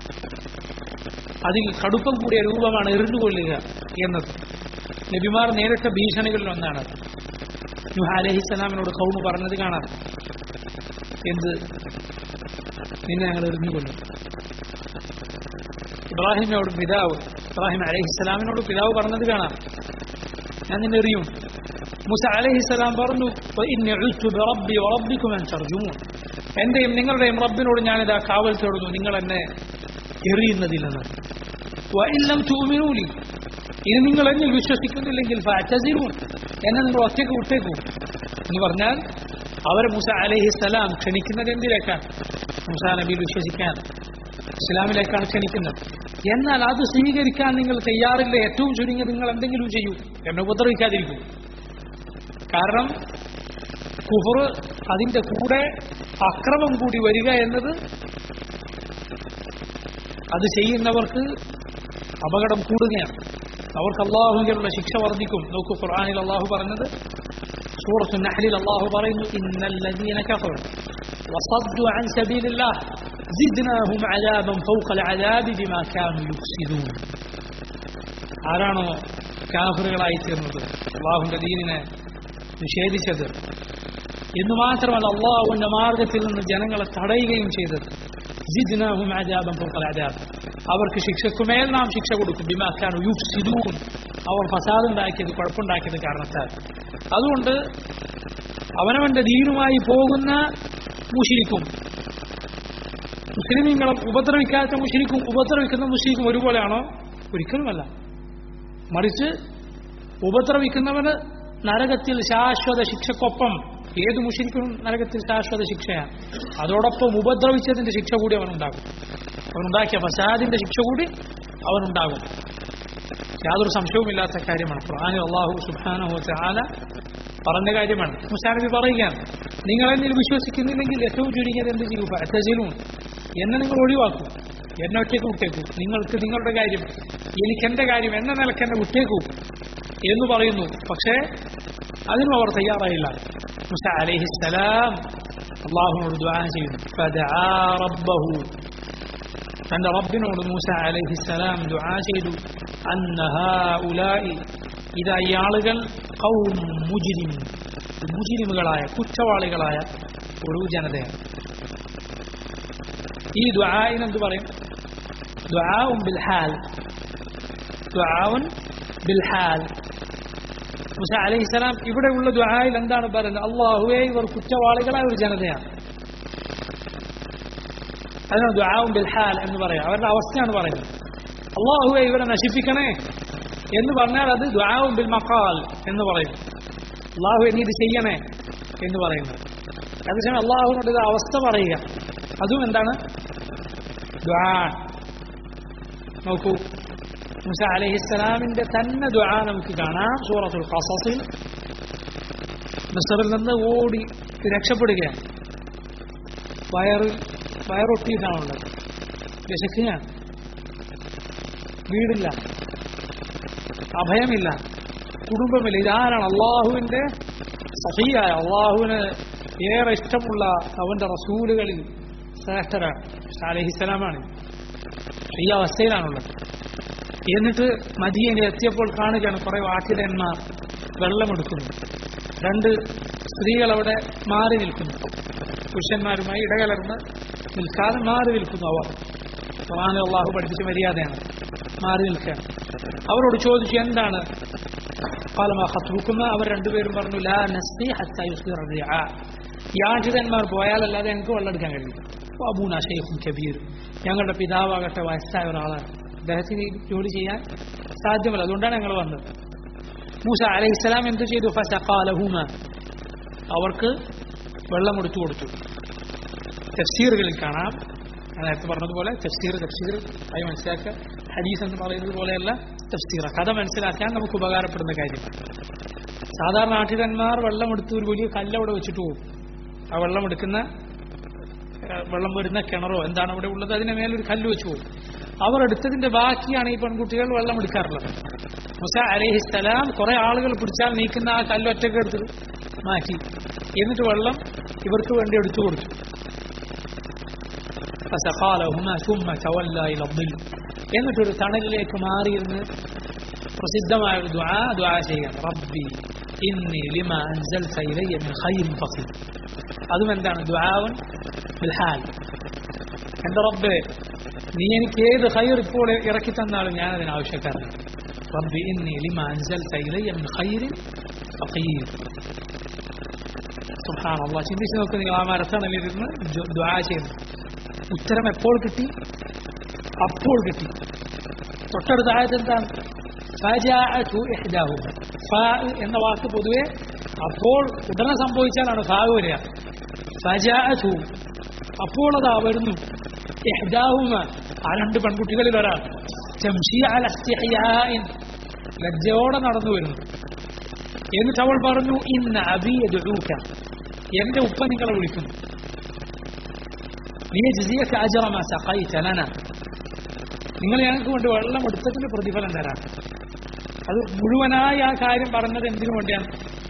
അതിൽ കടുപ്പം കൂടിയ രൂപമാണ് എറിഞ്ഞു കൊല്ലുക എന്നത് നബിമാർ നേരിട്ട ഭീഷണികളിൽ ഒന്നാണ് നുഹ അലഹിസ്സലാമിനോട് കൗമ് പറഞ്ഞത് കാണാം എന്ത് നിന്നെ ഞങ്ങൾ എറിഞ്ഞു കൊല്ലും ഇബ്രാഹിമിനോട് പിതാവ് ഇബ്രാഹിം അലഹിസ്സലാമിനോട് പിതാവ് പറഞ്ഞത് കാണാം ഞാൻ നിന്നെ എറിയും മുസ അലഹിസ്സലാം പറഞ്ഞു "വഇന്നി ഉൽതു ബിറബ്ബി വറബ്ബിക്കും അൻ തർജുമൂൻ എന്റെയും നിങ്ങളുടെയും റബ്ബിനോട് ഞാനിതാ കാവൽ തേടുന്നു നിങ്ങൾ എന്നെ എറിയുന്നതിൽ നിന്ന് വഇല്ലം തുഅ്മിനൂലി ഇനി നിങ്ങൾ എന്നിൽ വിശ്വസിക്കുന്നില്ലെങ്കിൽ ഫഅ്തസിലൂൻ എന്നെ നിങ്ങൾ ഒറ്റയ്ക്ക് വിട്ടേക്കൂ എന്ന് പറഞ്ഞാൽ അവരെ മുസ അലഹിസ്സലാം ക്ഷണിക്കുന്നത് എന്തിലേക്കാണ് മുസ നബിയിൽ വിശ്വസിക്കാൻ ഇസ്ലാമിലേക്കാണ് ക്ഷണിക്കുന്നത് എന്നാൽ അത് സ്വീകരിക്കാൻ നിങ്ങൾ തയ്യാറില്ല ഏറ്റവും ചുരുങ്ങിയത് നിങ്ങൾ എന്തെങ്കിലും ചെയ്യൂ എന്നെ ഉപദ്രവിക്കാതിരിക്കൂ കാരണം കുഫർ അതിന്റെ കൂടെ അക്രമം കൂടി വരിക എന്നത് അത് ചെയ്യുന്നവർക്ക് അപകടം കൂടുകയാണ് അവർക്ക് അള്ളാഹുവിലുള്ള ശിക്ഷ വർദ്ധിക്കും നോക്കൂ ഖുർആനിൽ അള്ളാഹു പറഞ്ഞത് സൂറത്തു നഹ്ലിൽ അള്ളാഹു പറയുന്നു ഇന്നല്ലദീന കഫറു وصدوا عن سبيل الله زدناهم عذابا فوق العذاب بما كانوا يفسدون ആരാണോ കാഫറുകളായി തീർന്നത് അള്ളാഹുന്റെ ദീനിനെ നിഷേധിച്ചത് എന്ന് മാത്രമല്ല അള്ളാഹുവിന്റെ മാർഗത്തിൽ നിന്ന് ജനങ്ങളെ തടയുകയും ചെയ്തത് ജിദ്നാഹും അജാബം ഫൗഖൽ അജാബ് അവർക്ക് ശിക്ഷക്കുമേൽ നാം ശിക്ഷ കൊടുക്കും ബിമാക്കാണ് യുഫ്സിദൂൻ അവർ ഫസാദ് ഉണ്ടാക്കിയത് കുഴപ്പമുണ്ടാക്കിയത് കാരണത്താൽ അതുകൊണ്ട് അവനവന്റെ ദീനുമായി പോകുന്ന മുഷിരിക്കും മുസ്ലിമീങ്ങളെ ഉപദ്രവിക്കാത്ത മുഷിരിക്കും ഉപദ്രവിക്കുന്ന മുഷിരിക്കും ഒരുപോലെയാണോ ഒരിക്കലുമല്ല മറിച്ച് ഉപദ്രവിക്കുന്നവന് നരകത്തിൽ ശാശ്വത ശിക്ഷക്കൊപ്പം ഏത് മുഷിരിക്കും നരകത്തിൽ ശാശ്വത ശിക്ഷയാണ് അതോടൊപ്പം ഉപദ്രവിച്ചതിന്റെ ശിക്ഷ കൂടി അവനുണ്ടാകും അവനുണ്ടാക്കിയ ഫസാദിന്റെ ശിക്ഷ കൂടി അവനുണ്ടാകും യാതൊരു സംശയവുമില്ലാത്ത കാര്യമാണ് ഖുർആനിൽ അള്ളാഹു സുബ്ഹാനഹു വതആല പറഞ്ഞ കാര്യമാണ് മുസാനബി പറയുകയാണ് നിങ്ങൾ എന്നിൽ വിശ്വസിക്കുന്നില്ലെങ്കിൽ ഏറ്റവും ചുരുങ്ങിയത് എന്ത് ചെയ്യൂ ഫഅ്തസിലൂൻ എന്നെ നിങ്ങൾ ഒഴിവാക്കൂ എന്നെ ഒറ്റയ്ക്ക് വിട്ടേക്കൂ നിങ്ങൾക്ക് നിങ്ങളുടെ കാര്യം എനിക്ക് എന്റെ കാര്യം എന്ന നിലക്ക് എന്നെ വിട്ടേക്കൂ എന്ന് പറയുന്നു പക്ഷേ അതിനും അവർ തയ്യാറായില്ല മുസ അലൈഹിസ്സലാം അള്ളാഹുനോട് ദ്വാ ചെയ്യുന്നു ഫദആ റബ്ബഹു തന്റെ റബ്ബിനോട് മൂസ അലൈഹിസ്സലാം ദുആ ചെയ്തു അന്ന ഹാഉലായി ഇതാ ഈ ആളുകൾ ഖൗം മുജ്രിം മുജ്രിമുകളായ കുറ്റവാളികളായ ഒരു ജനതയാണ് ഈ ദുആഇന് എന്ത് പറയും ദുആഉൻ ബിൽ ഹാൽ ദുആഉൻ ബിൽ ഹാൽ മുസ അലൈഹിസ്സലാം ഇവിടെയുള്ള ദുആയിൽ എന്താണ് പറയുന്നത് അള്ളാഹുവേ ഇവർ കുറ്റവാളികളായ ഒരു ജനതയാണ് അതിനാണ് ദുആഉൻ ബിൽ ഹാൽ എന്ന് പറയാം അവരുടെ അവസ്ഥയാണ് പറയുന്നത് അള്ളാഹുവെ ഇവരെ നശിപ്പിക്കണേ എന്ന് പറഞ്ഞാൽ അത് ദുആഉൻ ബിൽ മഖാൽ എന്ന് പറയും അള്ളാഹു നീ ഇത് ചെയ്യണേ എന്ന് പറയുന്നത് അതേസമയം അള്ളാഹുവിനോട് ഇത് അവസ്ഥ പറയുക അതും എന്താണ് ദുആ നോക്കൂ മുസ അലഹിസ്സലാമിന്റെ തന്നെ ദുആ നമുക്ക് കാണാം സൂറത്തുൽ ഖസസിൽ മിസറിൽ നിന്ന് ഓടി രക്ഷപ്പെടുകയാണ് വയറ് വയറൊട്ടിയിട്ടാണുള്ളത് വിശക്കുകയാണ് വീടില്ല അഭയമില്ല കുടുംബമില്ല ഇതാരാണ് അള്ളാഹുവിന്റെ സഹിയായ അള്ളാഹുവിന് ഏറെ ഇഷ്ടമുള്ള അവന്റെ റസൂലുകളിൽ ശ്രേഷ്ഠരാണ് അലഹിസ്സലാമാണ് ഈ അവസ്ഥയിലാണുള്ളത് എന്നിട്ട് മദീനയിൽ എത്തിയപ്പോൾ കാണുകയാണ് കുറെ വാക്കിടന്മാർ വെള്ളമെടുക്കുന്നു രണ്ട് സ്ത്രീകൾ അവിടെ മാറി നിൽക്കുന്നു പുരുഷന്മാരുമായി ഇടകലർന്ന് നിൽക്കാതെ മാറി നിൽക്കുന്നു അവർ ഖുർആൻ അള്ളാഹു പഠിപ്പിച്ച മര്യാദയാണ് മാറി നിൽക്കാൻ അവരോട് ചോദിച്ചു എന്താണ് കാലമാ ഹത്ബുക്കുന്ന അവർ രണ്ടുപേരും പറഞ്ഞു ലാ നസ്തി ഹത്താ യുസ്ദിറ റിആ യാചിതന്മാർ പോയാലല്ലാതെ ഞങ്ങൾക്ക് വെള്ളം എടുക്കാൻ കഴിയും അബൂന ഷെയ്ഖും കബീർ ഞങ്ങളുടെ പിതാവാകട്ടെ വയസ്സായ ഒരാളാണ് അദ്ദേഹത്തിന് ഈ ജോലി ചെയ്യാൻ സാധ്യമല്ല അതുകൊണ്ടാണ് ഞങ്ങൾ വന്നത് മൂസ അലൈഹി ഇസ്ലാം എന്ത് ചെയ്തു ഫസഖാലഹുമ അവർക്ക് വെള്ളം എടുത്തു കൊടുത്തു തഫ്സീറുകളിൽ കാണാം ഞാൻ നേരത്തെ പറഞ്ഞതുപോലെ തഫ്സീർ തഫ്സീർ ആയി മനസ്സിലാക്കുക ഹദീസ് എന്ന് പറയുന്നത് പോലെയല്ല തഫ്സീർ കഥ മനസ്സിലാക്കാൻ നമുക്ക് ഉപകാരപ്പെടുന്ന കാര്യം സാധാരണ നാട്ടിലന്മാർ വെള്ളമെടുത്ത് ഒരു വലിയ കല്ല് അവിടെ വെച്ചിട്ട് പോകും ആ വെള്ളം എടുക്കുന്ന ഏഹ്, വെള്ളം വരുന്ന കിണറോ എന്താണ് അവിടെ ഉള്ളത് അതിന്റെ മേലൊരു കല്ല് വെച്ച് പോകും അവർ എടുത്തതിന്റെ ബാക്കിയാണ് ഈ പെൺകുട്ടികൾ വെള്ളം എടുക്കാറുള്ളത് മുസ അലഹിസ്സലാം കുറെ ആളുകൾ പിടിച്ചാൽ നീക്കുന്ന ആ കല്ല് ഒറ്റയ്ക്ക് എടുത്ത് മാറ്റി എന്നിട്ട് വെള്ളം ഇവർക്ക് വേണ്ടി എടുത്തു കൊടുത്തു فسقالهما ثم تولى الى الظل എന്നിട്ടൊരു തണലിലേക്ക് മാറിയിരുന്ന് പ്രസിദ്ധമായ ഒരു ദുആ ദുആ ചെയ്യാം റബ്ബി ഇന്നി ലിമ അൻസൽത ഇലയ്യ മിൻ ഖൈറിൻ ഫഖീർ അതും എന്താണ് ദുആവൻ ബിൽഹാൽ എന്റെ റബ്ബേ നീ എനിക്ക് ഏത് ഖൈർ ഇപ്പോൾ ഇറക്കി തന്നാലും ഞാൻ അതിന് ആവശ്യക്കാരനാണ് റബ്ബി ഇന്നി ലിമ അൻസൽത ഇലയ്യ മിൻ ഖൈറിൻ ഫഖീർ സുബ്ഹാനല്ലാഹ് ചിന്തിച്ച് നോക്ക് നിങ്ങൾ ആ മരത്തണലിരുന്ന് ദുആ ചെയ്യുന്നു ഉത്തരം എപ്പോൾ കിട്ടി അപ്പോൾ കിട്ടി തൊട്ടടുത്ത ആയത് എന്താണ് ഫജാഅതു ഇഹ്ദാഹുമ. ഫാ എന്ന വാക്ക് പൊതുവെ അപ്പോൾ ഉടനെ സംഭവിച്ചാലാണ് ഫാ വരിക ഫജാഅതു അപ്പോൾ അതാ വരുന്നു ഇഹ്ദാഹുമ ആ രണ്ട് പെൺകുട്ടികളിൽ ഒരാൾ തംശി അല ഇസ്തിഹ്യാഇൻ ലജ്ജയോടെ നടന്നു വരുന്നു എന്നിട്ട് അവൾ പറഞ്ഞു ഇന്ന അബിയ ദുഊക എന്റെ ഉപ്പ നിങ്ങളെ വിളിക്കുന്നു ലിയജ്സിയക അജ്റ മാ സഖൈത ലനാ നിങ്ങൾ ഞങ്ങൾക്ക് വേണ്ടി വെള്ളം എടുത്തതിന് പ്രതിഫലം തരാം അത് മുഴുവനായി ആ കാര്യം പറഞ്ഞത് എന്തിനു വേണ്ടിയാണ്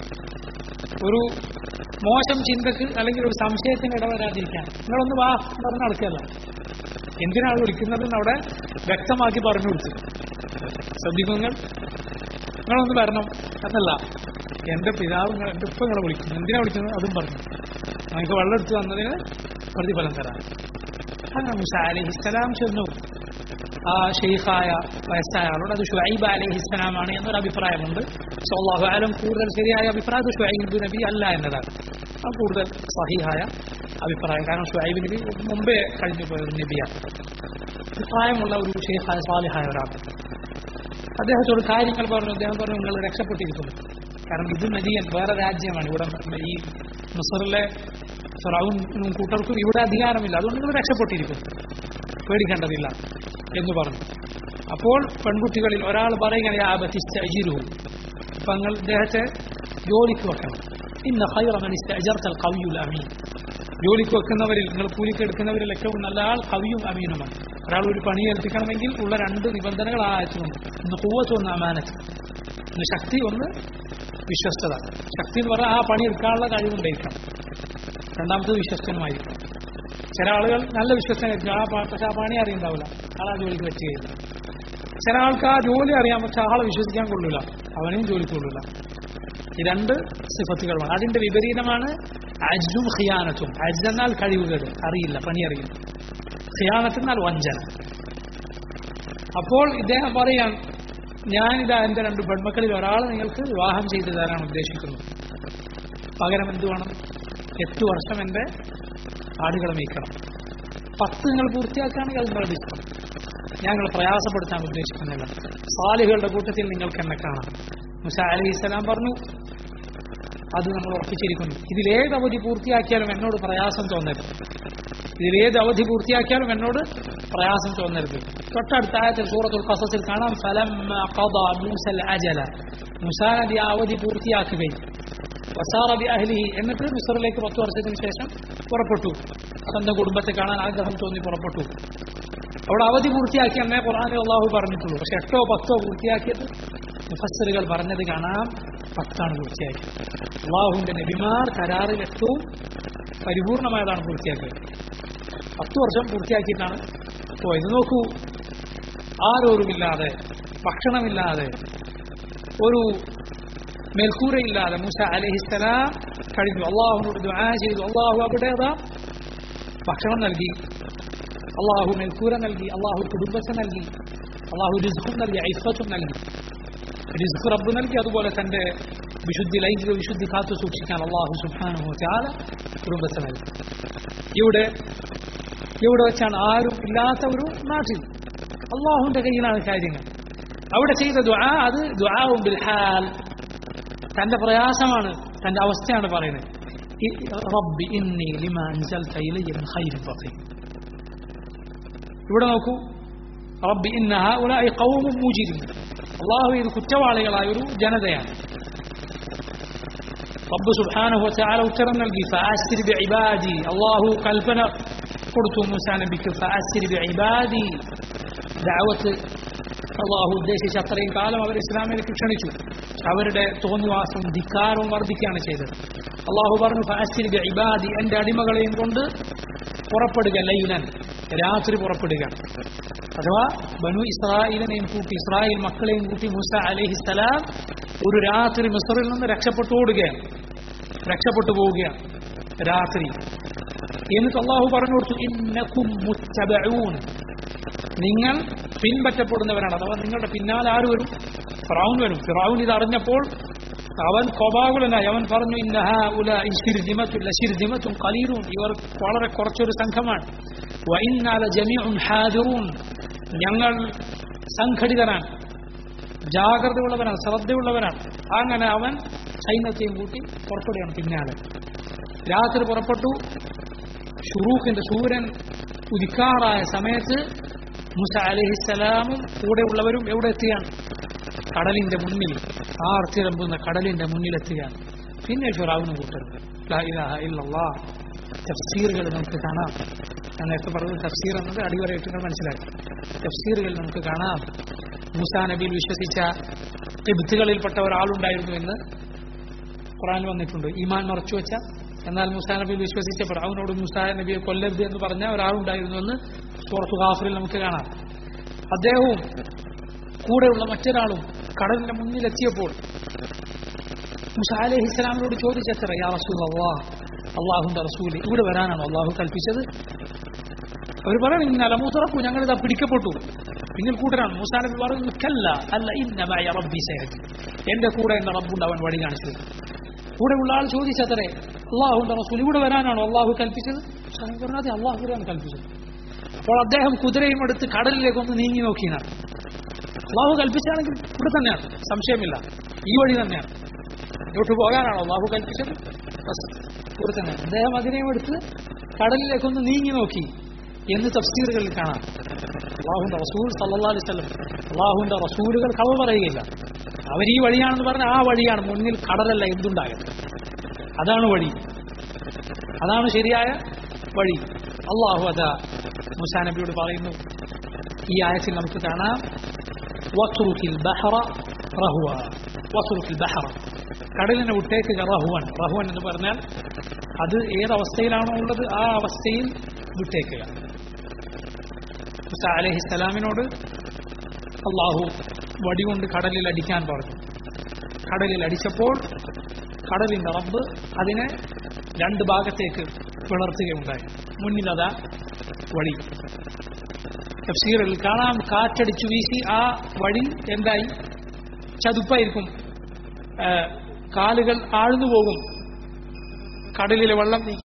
ഒരു മോശം ചിന്തക്ക് അല്ലെങ്കിൽ ഒരു സംശയത്തിന് ഇടവരാതിരിക്കാൻ നിങ്ങളൊന്ന് വാ എന്ന് പറഞ്ഞ് നടക്കുകയല്ല എന്തിനാണ് വിളിക്കുന്നതെന്ന് അവിടെ വ്യക്തമാക്കി പറഞ്ഞു കൊടുത്തു ശ്രദ്ധിക്കും നിങ്ങൾ നിങ്ങളൊന്ന് വരണം എന്നല്ല എന്റെ പിതാവ് നിങ്ങൾ എന്റെ ഉപ്പ നിങ്ങളെ വിളിക്കുന്നു എന്തിനാ വിളിക്കുന്നത് അതും പറഞ്ഞു നമുക്ക് വെള്ളം എടുത്തു തന്നതിന് പ്രതിഫലം തരാം അങ്ങനെ മുസ അലഹിസ്സലാം ചെന്നു ആ ഷെയ്ഖായ വയസ്സായ ആളോട് അത് ഷുഐബ് അലഹിസ്സലാമാണ് എന്നൊരു അഭിപ്രായമുണ്ട് സോല്ലാഹു ആലം കൂടുതൽ ശരിയായ അഭിപ്രായം അത് ഷുഐബ് നബി അല്ല എന്നതാണ് അത് കൂടുതൽ സഹിഹായ അഭിപ്രായം കാരണം ഷുഐബ് നബി മുമ്പേ കഴിഞ്ഞു പോയ ഒരു നബിയാണ് അഭിപ്രായമുള്ള ഒരു ഷെയ്ഖായ സാലിഹായ ഒരാൾ അദ്ദേഹത്തോട് കാര്യങ്ങൾ പറഞ്ഞു അദ്ദേഹം പറഞ്ഞു നിങ്ങൾ രക്ഷപ്പെട്ടിരിക്കുന്നു കാരണം ഇത് മദിയൻ വേറെ രാജ്യമാണ് ഇവിടെ ഈ മിസറിലെ ഫിറൗനും കൂട്ടർക്കും ഇവിടെ അധികാരമില്ല അതുകൊണ്ട് നിങ്ങൾ രക്ഷപ്പെട്ടിരിക്കുന്നു പേടിക്കേണ്ടതില്ല എന്ന് പറഞ്ഞു അപ്പോൾ പെൺകുട്ടികളിൽ ഒരാൾ പറയുകയാണ് ആബത്തിസ്തജിരു അപ്പൊ നിങ്ങൾ ഇദ്ദേഹത്തെ ജോലിക്ക് വെക്കണം ഇന്ന ഖൈറ മൻ ഇസ്തഅജർത ഖവിയുൽ അമീൻ ജോലിക്ക് വെക്കുന്നവരിൽ നിങ്ങൾ കൂലിക്ക് എടുക്കുന്നവരിൽ ഏറ്റവും നല്ല ആൾ കവിയും അമീനുമാണ് ഒരാൾ ഒരു പണി ഏൽപ്പിക്കണമെങ്കിൽ ഉള്ള രണ്ട് നിബന്ധനകൾ ആ ആയത്തിലുണ്ട് ഒന്ന് കൂവത്ത് ഒന്ന് അമാനത്ത് ഒന്ന് ശക്തി ഒന്ന് വിശ്വസ്തത ശക്തി എന്ന് പറഞ്ഞാൽ ആ പണി എടുക്കാനുള്ള കഴിവുണ്ടായിരിക്കണം രണ്ടാമത്തത് വിശ്വസ്തനുമായിരിക്കണം ചില ആളുകൾ നല്ല വിശ്വസ്തനായിരിക്കും ആ പ- പക്ഷെ ആ പണി അറിയുണ്ടാവില്ല ആളാ ജോലിക്ക് വെച്ച് കഴിയില്ല ചില ആൾക്ക് ആ ജോലി അറിയാം പക്ഷെ ആളെ വിശ്വസിക്കാൻ കൊള്ളില്ല അവനെയും ജോലിക്ക് കൊള്ളില്ല ഈ രണ്ട് സിഫത്തുകളാണ് അതിന്റെ വിപരീതമാണ് അജ്ജും ഖിയാനത്തും അജ് എന്നാൽ കഴിവുകേട് അറിയില്ല പണി അറിയില്ല ഖിയാനത്ത് എന്നാൽ വഞ്ചന അപ്പോൾ ഇദ്ദേഹം പറയാൻ ഞാനിതാ എന്റെ രണ്ട് പെൺമക്കളിൽ ഒരാളെ നിങ്ങൾക്ക് വിവാഹം ചെയ്തു തരാൻ ഉദ്ദേശിക്കുന്നത് പകരം എന്ത് വേണം എട്ട് വർഷം എന്റെ ആടുകളെ മേയ്ക്കണം പത്ത് നിങ്ങൾ പൂർത്തിയാക്കുകയാണെങ്കിൽ അത് നിങ്ങളുടെ ഇഷ്ടം ഞങ്ങൾ പ്രയാസപ്പെടുത്താൻ ഉദ്ദേശിക്കുന്നില്ല സാലിഹുകളുടെ കൂട്ടത്തിൽ നിങ്ങൾക്ക് എന്നെ കാണാം മുസ അലി ഇസ്ലാം പറഞ്ഞു അത് നമ്മൾ ഉറപ്പിച്ചിരിക്കുന്നു ഇതിലേത് അവധി പൂർത്തിയാക്കിയാലും എന്നോട് പ്രയാസം തോന്നരുത് ഇതിലേത് അവധി പൂർത്തിയാക്കിയാലും എന്നോട് പ്രയാസം തോന്നരുത് തൊട്ടടുത്ത ആയത്തിൽ സൂറത്തുൽ ഖസസിൽ കാണാം ഫലം മൂസൽ അജല മുസാ നബി ആ അവധി പൂർത്തിയാക്കുകയും വസാറ ബി അഹ്ലിഹി എന്നിട്ട് മിസറിലേക്ക് പത്ത് വർഷത്തിന് ശേഷം പുറപ്പെട്ടു സ്വന്തം കുടുംബത്തെ കാണാൻ ആഗ്രഹം തോന്നി പുറപ്പെട്ടു അവിടെ അവധി പൂർത്തിയാക്കി എന്നേ ഖുർആാനിൽ അള്ളാഹു പറഞ്ഞിട്ടുള്ളൂ പക്ഷെ എട്ടോ പത്തോ പൂർത്തിയാക്കിയത് മുഫസ്സിറുകൾ പറഞ്ഞത് കാണാം പത്താണ് പൂർത്തിയാക്കിയത് അള്ളാഹുവിന്റെ നബിമാർ കരാറിൽ ഏറ്റവും പരിപൂർണമായതാണ് പൂർത്തിയാക്കിയത് പത്ത് വർഷം പൂർത്തിയാക്കിയിട്ടാണ് പോയത് നോക്കൂ ആരോരുമില്ലാതെ ഭക്ഷണമില്ലാതെ ഒരു മേൽക്കൂരയില്ലാതെ മൂസ അലഹിസ്സലാം കഴിഞ്ഞു അള്ളാഹുനോട് ദുആ ചെയ്തു അള്ളാഹു അവിടെ അതാ ഭക്ഷണം നൽകി അള്ളാഹു മേൽക്കൂര നൽകി അള്ളാഹു കുടുംബത്തെ നൽകി അള്ളാഹു റിസ്ഖും നൽകി ഐഫത്തും നൽകി റിസ്ഖ് റബ്ബ് നൽകി അതുപോലെ തന്റെ വിശുദ്ധി ലൈംഗിക വിശുദ്ധി കാത്തു സൂക്ഷിക്കാൻ അള്ളാഹു സുഹാനുഹോ ചാല കുടുംബത്തെ നൽകി ഇവിടെ ഇവിടെ വെച്ചാണ് ആരും ഇല്ലാത്ത ഒരു നാട്ടിൽ അള്ളാഹുവിന്റെ കയ്യിലാണ് കാര്യങ്ങൾ അവിടെ ചെയ്ത ദുആ അത് ദുആഉം ബിൽ ഹാൽ തന്റെ പ്രയാസമാണ് തന്റെ അവസ്ഥയാണ് പറയുന്നത് ഇ- റബ്ബി ഇന്നി ലിമാ അൻസൽത ഇലയ്യ മിൻ ഖൈരിൻ ഫഖീർ ഇവിടെ നോക്കൂ റബ്ബി ഇന്ന ഹൗലായി ഖൗമും മുജിരിം അള്ളാഹു ഇത് കുറ്റവാളികളായ ഒരു ജനതയാണ് റബ്ബ് സുബ്ഹാനഹു വതആല ഉത്തരം നൽകി ഫഅസ്രി ബിഇബാദി അല്ലാഹു കൽപ്പന കൊടുത്തു മൂസാ നബിക്ക് ഫഅസ്രി ബിഇബാദി ദഅവത്ത് അള്ളാഹു ഉദ്ദേശിച്ച അത്രയും കാലം അവർ ഇസ്ലാമിലേക്ക് ക്ഷണിച്ചു അവരുടെ തോന്നിവാസവും ധിക്കാരവും വർദ്ധിക്കുകയാണ് ചെയ്തത് അള്ളാഹു പറഞ്ഞു ഫാസ്റ്റിൽ ഇബാദി എന്റെ അടിമകളെയും കൊണ്ട് പുറപ്പെടുക ലൈലൻ രാത്രി പുറപ്പെടുക അഥവാ ബനു ഇസ്രായേലിനെയും കൂട്ടി ഇസ്രായേൽ മക്കളെയും കൂട്ടി മുസ അലഹിസ്സലാം ഒരു രാത്രി മിസറിൽ നിന്ന് രക്ഷപ്പെട്ടു ഓടുകയാണ് രക്ഷപ്പെട്ടു പോവുകയാണ് രാത്രി എന്നിട്ട് അള്ളാഹു പറഞ്ഞു കൊടുത്തു ഇന്നക്കും മുത്തബഊൻ നിങ്ങൾ പിൻപറ്റപ്പെടുന്നവരാണ് അഥവാ നിങ്ങളുടെ പിന്നാലെ ആര് വരും ഫിറൗൻ വരും ഫിറൗൻ ഇത് അറിഞ്ഞപ്പോൾ അവൻ കോപാകുലനായി അവൻ പറഞ്ഞു ഇന്നഹ ഉല ഇഷിർദിമത്തും കലീലും ഇവർ വളരെ കുറച്ചൊരു സംഘമാണ് വൈന്നാല ജമീഉൻ ഹാദിറൂൻ ഞങ്ങൾ സംഘടിതരാണ് ജാഗ്രതയുള്ളവരാണ് ശ്രദ്ധയുള്ളവരാണ് അങ്ങനെ അവൻ സൈന്യത്തെയും കൂട്ടി പുറപ്പെടുകയാണ് പിന്നാലെ രാത്രി പുറപ്പെട്ടു ഷുറൂഖിന്റെ സൂര്യൻ ഉദിക്കാറായ സമയത്ത് മുസ അലഹിസ്സലാമും കൂടെയുള്ളവരും എവിടെ എത്തുകയാണ് കടലിന്റെ മുന്നിൽ ആർത്തിരമ്പുന്ന കടലിന്റെ മുന്നിലെത്തുകയാണ് പിന്നെ ഫിറാവിനും കൂട്ടരും തഫ്സീറുകൾ നമുക്ക് കാണാം ഞാൻ നേരത്തെ പറഞ്ഞത് തഫ്സീർ എന്നത് അടിവരയിട്ട് നിങ്ങൾ മനസ്സിലാക്കി തഫ്സീറുകൾ നമുക്ക് കാണാം മൂസാ നബിയിൽ വിശ്വസിച്ച തിബുത്തുകളിൽപ്പെട്ട ഒരാളുണ്ടായിരുന്നു എന്ന് ഖുറാൻ വന്നിട്ടുണ്ട് ഈമാൻ മറച്ചു വെച്ച എന്നാൽ മുസാ നബിയിൽ വിശ്വസിച്ച ഫിറാവിനോട് മുസാ നബിയെ കൊല്ലരുത് എന്ന് പറഞ്ഞ ഒരാളുണ്ടായിരുന്നു എന്ന് സൂറത്തു ഗാഫറിൽ നമുക്ക് കാണാം അദ്ദേഹവും കൂടെയുള്ള മറ്റൊരാളും കടലിന്റെ മുന്നിലെത്തിയപ്പോൾ മുസാ അലഹി ഇസ്ലാമിനോട് ചോദിച്ചത്ര യാ റസൂൽ അള്ളാഹ് അള്ളാഹുന്റെ റസൂൽ ഇവിടെ വരാനാണോ അള്ളാഹു കൽപ്പിച്ചത് അവർ പറയണം ഇന്ന് അലമൂത്തറക്കു ഞങ്ങളിതാ പിടിക്കപ്പെട്ടു പിന്നിൽ കൂട്ടരാണ് മൂസാ നബി പറയുന്നു കല്ല അല്ല ഇന്നമായ റബ്ബി സേഹജ് എന്റെ കൂടെ എന്റെ റബ്ബുണ്ട് അവൻ വഴി കാണിച്ചത് കൂടെയുള്ള ആൾ ചോദിച്ചത്രേ അള്ളാഹുന്റെ റസൂൽ ഇവിടെ വരാനാണോ അള്ളാഹു കൽപ്പിച്ചത് പറഞ്ഞാൽ അള്ളാഹു വരാൻ കൽപ്പിച്ചത് അപ്പോൾ അദ്ദേഹം കുതിരയും എടുത്ത് കടലിലേക്ക് ഒന്ന് നീങ്ങി നോക്കിയാണ് അള്ളാഹു കൽപ്പിച്ചാണെങ്കിൽ ഇവിടെ തന്നെയാണ് സംശയമില്ല ഈ വഴി തന്നെയാണ് ഇങ്ങോട്ട് പോകാനാണോ അള്ളാഹു കൽപ്പിച്ചത് ബസ് ഇവിടെ തന്നെ അദ്ദേഹം അതിനെയും എടുത്ത് കടലിലേക്കൊന്ന് നീങ്ങി നോക്കി എന്ന് തഫ്സീറുകളിൽ കാണാം അള്ളാഹുന്റെ റസൂൽ സല്ലാ അലിസ്ലം അള്ളാഹുന്റെ റസൂലുകൾ കളവ് പറയുകയില്ല അവർ ഈ വഴിയാണെന്ന് പറഞ്ഞാൽ ആ വഴിയാണ് മുന്നിൽ കടലല്ല എന്തുണ്ടാകുന്നത് അതാണ് വഴി അതാണ് ശരിയായ വഴി അള്ളാഹു അതാ മുസാ നബിയോട് പറയുന്നു ഈ ആയത്തിൽ നമുക്ക് കാണാം വസുറുഖിൽ ബഹറ റഹുവ വസുറുഖിൽ ബഹറ കടലിനെ വിട്ടേക്കുക റഹുവൻ റഹുവൻ എന്ന് പറഞ്ഞാൽ അത് ഏതവസ്ഥയിലാണോ ഉള്ളത് ആ അവസ്ഥയിൽ വിട്ടേക്കുക മുസ അലഹിസ്സലാമിനോട് അള്ളാഹു വടികൊണ്ട് കടലിൽ അടിക്കാൻ പറഞ്ഞു കടലിൽ അടിച്ചപ്പോൾ കടലിന്റെ റബ്ബ് അതിനെ രണ്ട് ഭാഗത്തേക്ക് പിളർത്തുകയുണ്ടായി മുന്നിലതാ വഴി തഫ്സീറിൽ കാണാം കാറ്റടിച്ചു വീശി ആ വഴി എന്തായി ചതുപ്പായിരിക്കും കാലുകൾ ആഴ്ന്നു പോകും കടലിലെ വെള്ളം നീ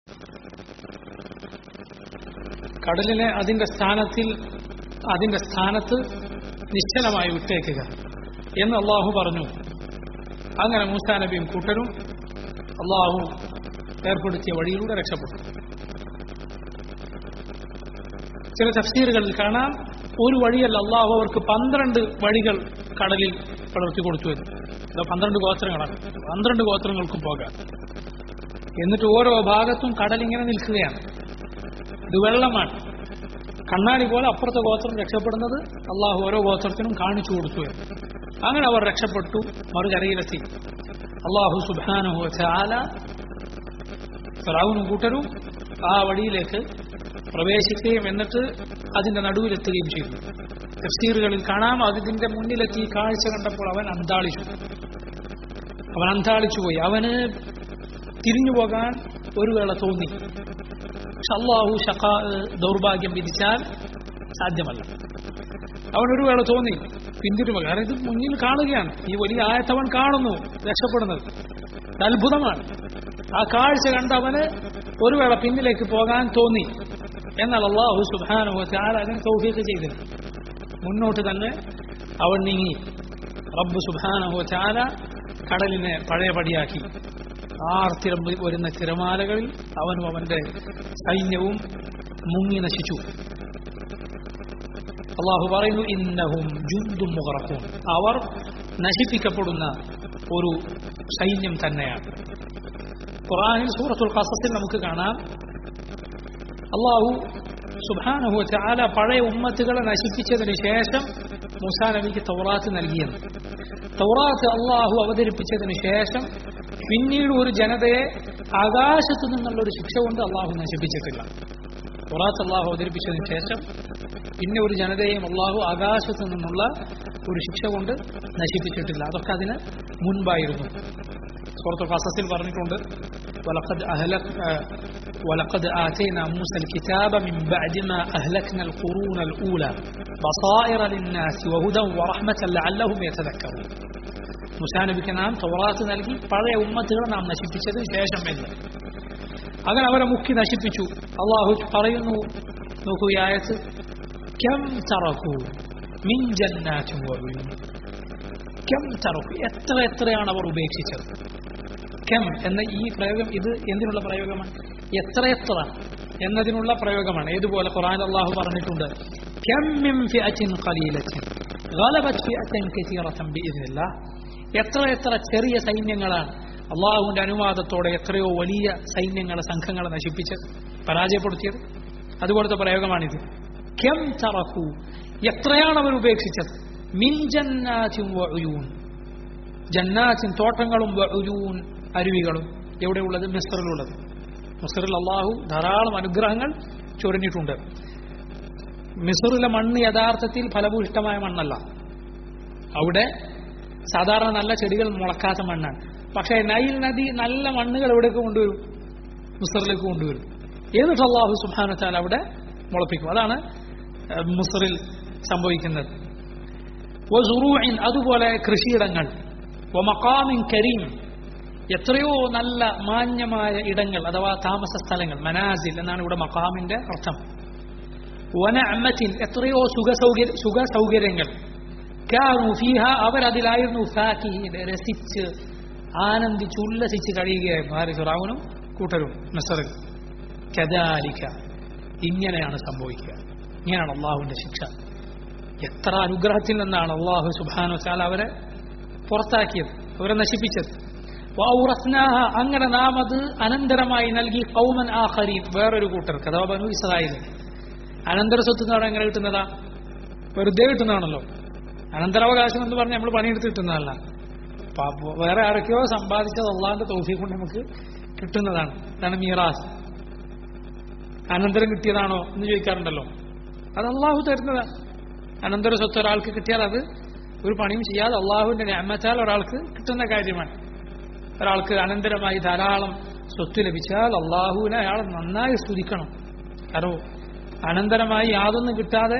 കടലിനെ അതിന്റെ സ്ഥാനത്തിൽ അതിന്റെ സ്ഥാനത്ത് നിശ്ചലമായി വിട്ടേക്കുക എന്ന് അള്ളാഹു പറഞ്ഞു അങ്ങനെ മൂസാ നബിയും കൂട്ടരും അള്ളാഹു ഏർപ്പെടുത്തിയ വഴിയിലൂടെ രക്ഷപ്പെട്ടു ചില തഫ്സീറുകളിൽ കാണാം ഒരു വഴിയല്ല അള്ളാഹു അവർക്ക് പന്ത്രണ്ട് വഴികൾ കടലിൽ പടർത്തി കൊടുത്തു വരും ഇത് പന്ത്രണ്ട് ഗോത്രങ്ങളാണ് പന്ത്രണ്ട് ഗോത്രങ്ങൾക്കും പോകാം എന്നിട്ട് ഓരോ ഭാഗത്തും കടലിങ്ങനെ നിൽക്കുകയാണ് ഇത് വെള്ളമാണ് കണ്ണാടി പോലെ അപ്പുറത്തെ ഗോത്രം രക്ഷപ്പെടുന്നത് അള്ളാഹു ഓരോ ഗോത്രത്തിനും കാണിച്ചു കൊടുത്തു അങ്ങനെ അവർ രക്ഷപ്പെട്ടു മറുകരയിലെത്തി അള്ളാഹു സുബാനുഹു ചാല ഫിറാവുനും കൂട്ടരും ആ വഴിയിലേക്ക് പ്രവേശിക്കുകയും എന്നിട്ട് അതിന്റെ നടുവിലെത്തുകയും ചെയ്തു തഫ്സീറുകളിൽ കാണാം അതിന്റെ മുന്നിലെത്തി ഈ കാഴ്ച കണ്ടപ്പോൾ അവൻ അന്താളിച്ചു അവൻ അന്താളിച്ചു പോയി അവന് തിരിഞ്ഞു പോകാൻ ഒരു വേള തോന്നി പക്ഷെ അള്ളാഹു ഷക്കാ ദൗർഭാഗ്യം വിധിച്ചാൽ സാധ്യമല്ല അവനൊരു വേള തോന്നി പിന്തിരുമ കാരണം ഇത് മുന്നിൽ കാണുകയാണ് ഈ വലിയ ആയത്തവൻ കാണുന്നു രക്ഷപ്പെടുന്നത് ഇത് അത്ഭുതമാണ് ആ കാഴ്ച കണ്ട അവന് ഒരു വേള പിന്നിലേക്ക് പോകാൻ തോന്നി എന്നാൽ അള്ളാഹു സുബാനുഭവത്താൽ അതിന് തൗഫീഖ് ചെയ്തില്ല മുന്നോട്ട് തന്നെ അവൻ നീങ്ങി റബ്ബ് സുബാനുഭവത്താല കടലിനെ പഴയപടിയാക്കി ആർത്തിരമ്പ് വരുന്ന തിരമാലകളിൽ അവനും അവന്റെ സൈന്യവും മുങ്ങി നശിച്ചു അള്ളാഹു പറയുന്നു ഇന്നഹും ജുന്തും മുഹറക്കും അവർ നശിപ്പിക്കപ്പെടുന്ന ഒരു സൈന്യം തന്നെയാണ് ഖുറാനിൽ സൂറത്തുൽ ഖസസിൽ നമുക്ക് കാണാം അള്ളാഹു സുബാനഹു ചാല പഴയ ഉമ്മത്തുകളെ നശിപ്പിച്ചതിന് ശേഷം മൂസാ നബിക്ക് തൗറാത്ത് നൽകിയത് തൗറാത്ത് അള്ളാഹു അവതരിപ്പിച്ചതിന് ശേഷം പിന്നീട് ഒരു ജനതയെ ആകാശത്തു നിന്നുള്ള ഒരു ശിക്ഷ കൊണ്ട് അള്ളാഹു നശിപ്പിച്ചിട്ടില്ല തൗറാത്ത് അള്ളാഹു അവതരിപ്പിച്ചതിന് ശേഷം പിന്നെ ഒരു ജനതയെയും അള്ളാഹു ആകാശത്തു നിന്നുള്ള ഒരു ശിക്ഷ കൊണ്ട് നശിപ്പിച്ചിട്ടില്ല അതൊക്കെ അതിന് മുൻപായിരുന്നു സൂറത്തുൽ ഖസസിൽ പറഞ്ഞിട്ടുണ്ട് ولقد أهلك ولقد آتينا موسى الكتاب من بعد ما أهلكنا القرون الأولى بصائر للناس وهدى ورحمة لعلهم يتذكرون മുസാ നബിക്ക് നാം തൗറാത്ത് നൽകി പഴയ ഉമ്മത്തുകളെ നാം നശിപ്പിച്ചതിന് ശേഷം എന്ന് അങ്ങനെ അവരെ മുക്കി നശിപ്പിച്ചു അള്ളാഹു പറയുന്നു നോക്കൂ ഈ ആയത്ത് كم تركوا من جنات وعيون كم تركوا എത്ര എത്രയാണ് അവർ ഉപേക്ഷിച്ചത് കെം എന്ന ഈ പ്രയോഗം ഇത് എന്തിനുള്ള പ്രയോഗമാണ് എത്രയെത്ര എന്നതിനുള്ള പ്രയോഗമാണ് ഏതുപോലെ ഖുർആൻ അള്ളാഹു പറഞ്ഞിട്ടുണ്ട് كم من فئة قليلة غلبت فئة كثيرة بإذن الله എത്ര എത്ര ചെറിയ സൈന്യങ്ങളാണ് അള്ളാഹുവിന്റെ അനുവാദത്തോടെ എത്രയോ വലിയ സൈന്യങ്ങളെ സംഘങ്ങളെ നശിപ്പിച്ച് പരാജയപ്പെടുത്തിയത് അതുപോലത്തെ പ്രയോഗമാണിത് കെം തറക്കു എത്രയാണ് അവർ ഉപേക്ഷിച്ചത് മിൻ ജന്നാറ്റും വഅയൂൻ ജന്നാറ്റിൻ തോട്ടങ്ങളും വഅയൂൻ അരുവികളും എവിടെയുള്ളത് മിസ്റിലുള്ളത് മിസ്റിൽ അള്ളാഹു ധാരാളം അനുഗ്രഹങ്ങൾ ചൊരിഞ്ഞിട്ടുണ്ട് മിസ്റിലെ മണ്ണ് യഥാർത്ഥത്തിൽ ഫലഭൂയിഷ്ടമായ മണ്ണല്ല അവിടെ സാധാരണ നല്ല ചെടികൾ മുളക്കാത്ത മണ്ണാണ് പക്ഷേ നൈൽ നദി നല്ല മണ്ണുകൾ എവിടേക്ക് കൊണ്ടുവരും മിസ്റിലേക്ക് കൊണ്ടുവരും എന്നിട്ട് അള്ളാഹു സുബാനത്താൽ അവിടെ മുളപ്പിക്കും അതാണ് മിസ്റിൽ സംഭവിക്കുന്നത് വസുറൂഇൻ അതുപോലെ കൃഷിയിടങ്ങൾ വമക്കാമിൻ കരീം എത്രയോ നല്ല മാന്യമായ ഇടങ്ങൾ അഥവാ താമസ സ്ഥലങ്ങൾ മനാസിൽ എന്നാണ് ഇവിടെ മക്കാമിന്റെ അർത്ഥം വനഅമത്തിൻ എത്രയോ സുഖ സൗകര്യ സുഖ സൗകര്യങ്ങൾ കാനു ഫീഹ അവരതിലായിരുന്നു ഫാക്കിഹീൻ രസിച്ച് ആനന്ദിച്ച് ഉല്ലസിച്ച് കഴിയുകയായിരുന്നു ആര് ഫിറാവുനും കൂട്ടരും മിസറിൽ കദാലിക്ക ഇങ്ങനെയാണ് സംഭവിക്കുക ഇങ്ങനെയാണ് അള്ളാഹുവിന്റെ ശിക്ഷ എത്ര അനുഗ്രഹത്തിൽ നിന്നാണ് അള്ളാഹു സുബാനു ചാല അവരെ പുറത്താക്കിയത് അവരെ നശിപ്പിച്ചത് വൗറസ്നാഹ അങ്ങനെ നാം അത് അനന്തരമായി നൽകി കൗമൻ ആഖരീൻ വേറൊരു കൂട്ടർക്ക് അഥവാ ബനു ഇസ്രായേൽ അനന്തര സ്വത്ത് എന്ന് പറഞ്ഞാൽ എങ്ങനെ കിട്ടുന്നതാ വെറുതെ കിട്ടുന്നതാണല്ലോ അനന്തരാവകാശം എന്ന് പറഞ്ഞാൽ നമ്മൾ പണിയെടുത്ത് കിട്ടുന്നതല്ല അപ്പൊ വേറെ ആരൊക്കെയോ സമ്പാദിച്ചത് അള്ളാഹിന്റെ തോഫി കൊണ്ട് നമുക്ക് കിട്ടുന്നതാണ് അതാണ് മീറാസ് അനന്തരം കിട്ടിയതാണോ എന്ന് ചോദിക്കാറുണ്ടല്ലോ അത് അള്ളാഹു തരുന്നതാണ് അനന്തര സ്വത്ത് ഒരാൾക്ക് കിട്ടിയാൽ അത് ഒരു പണിയും ചെയ്യാതെ അള്ളാഹുവിന്റെ ഞാമത്താൽ ഒരാൾക്ക് കിട്ടുന്ന കാര്യമാണ് ഒരാൾക്ക് അനന്തരമായി ധാരാളം സ്വത്ത് ലഭിച്ചാൽ അള്ളാഹുവിനെ അയാൾ നന്നായി സ്തുതിക്കണം കാരണം അനന്തരമായി യാതൊന്നും കിട്ടാതെ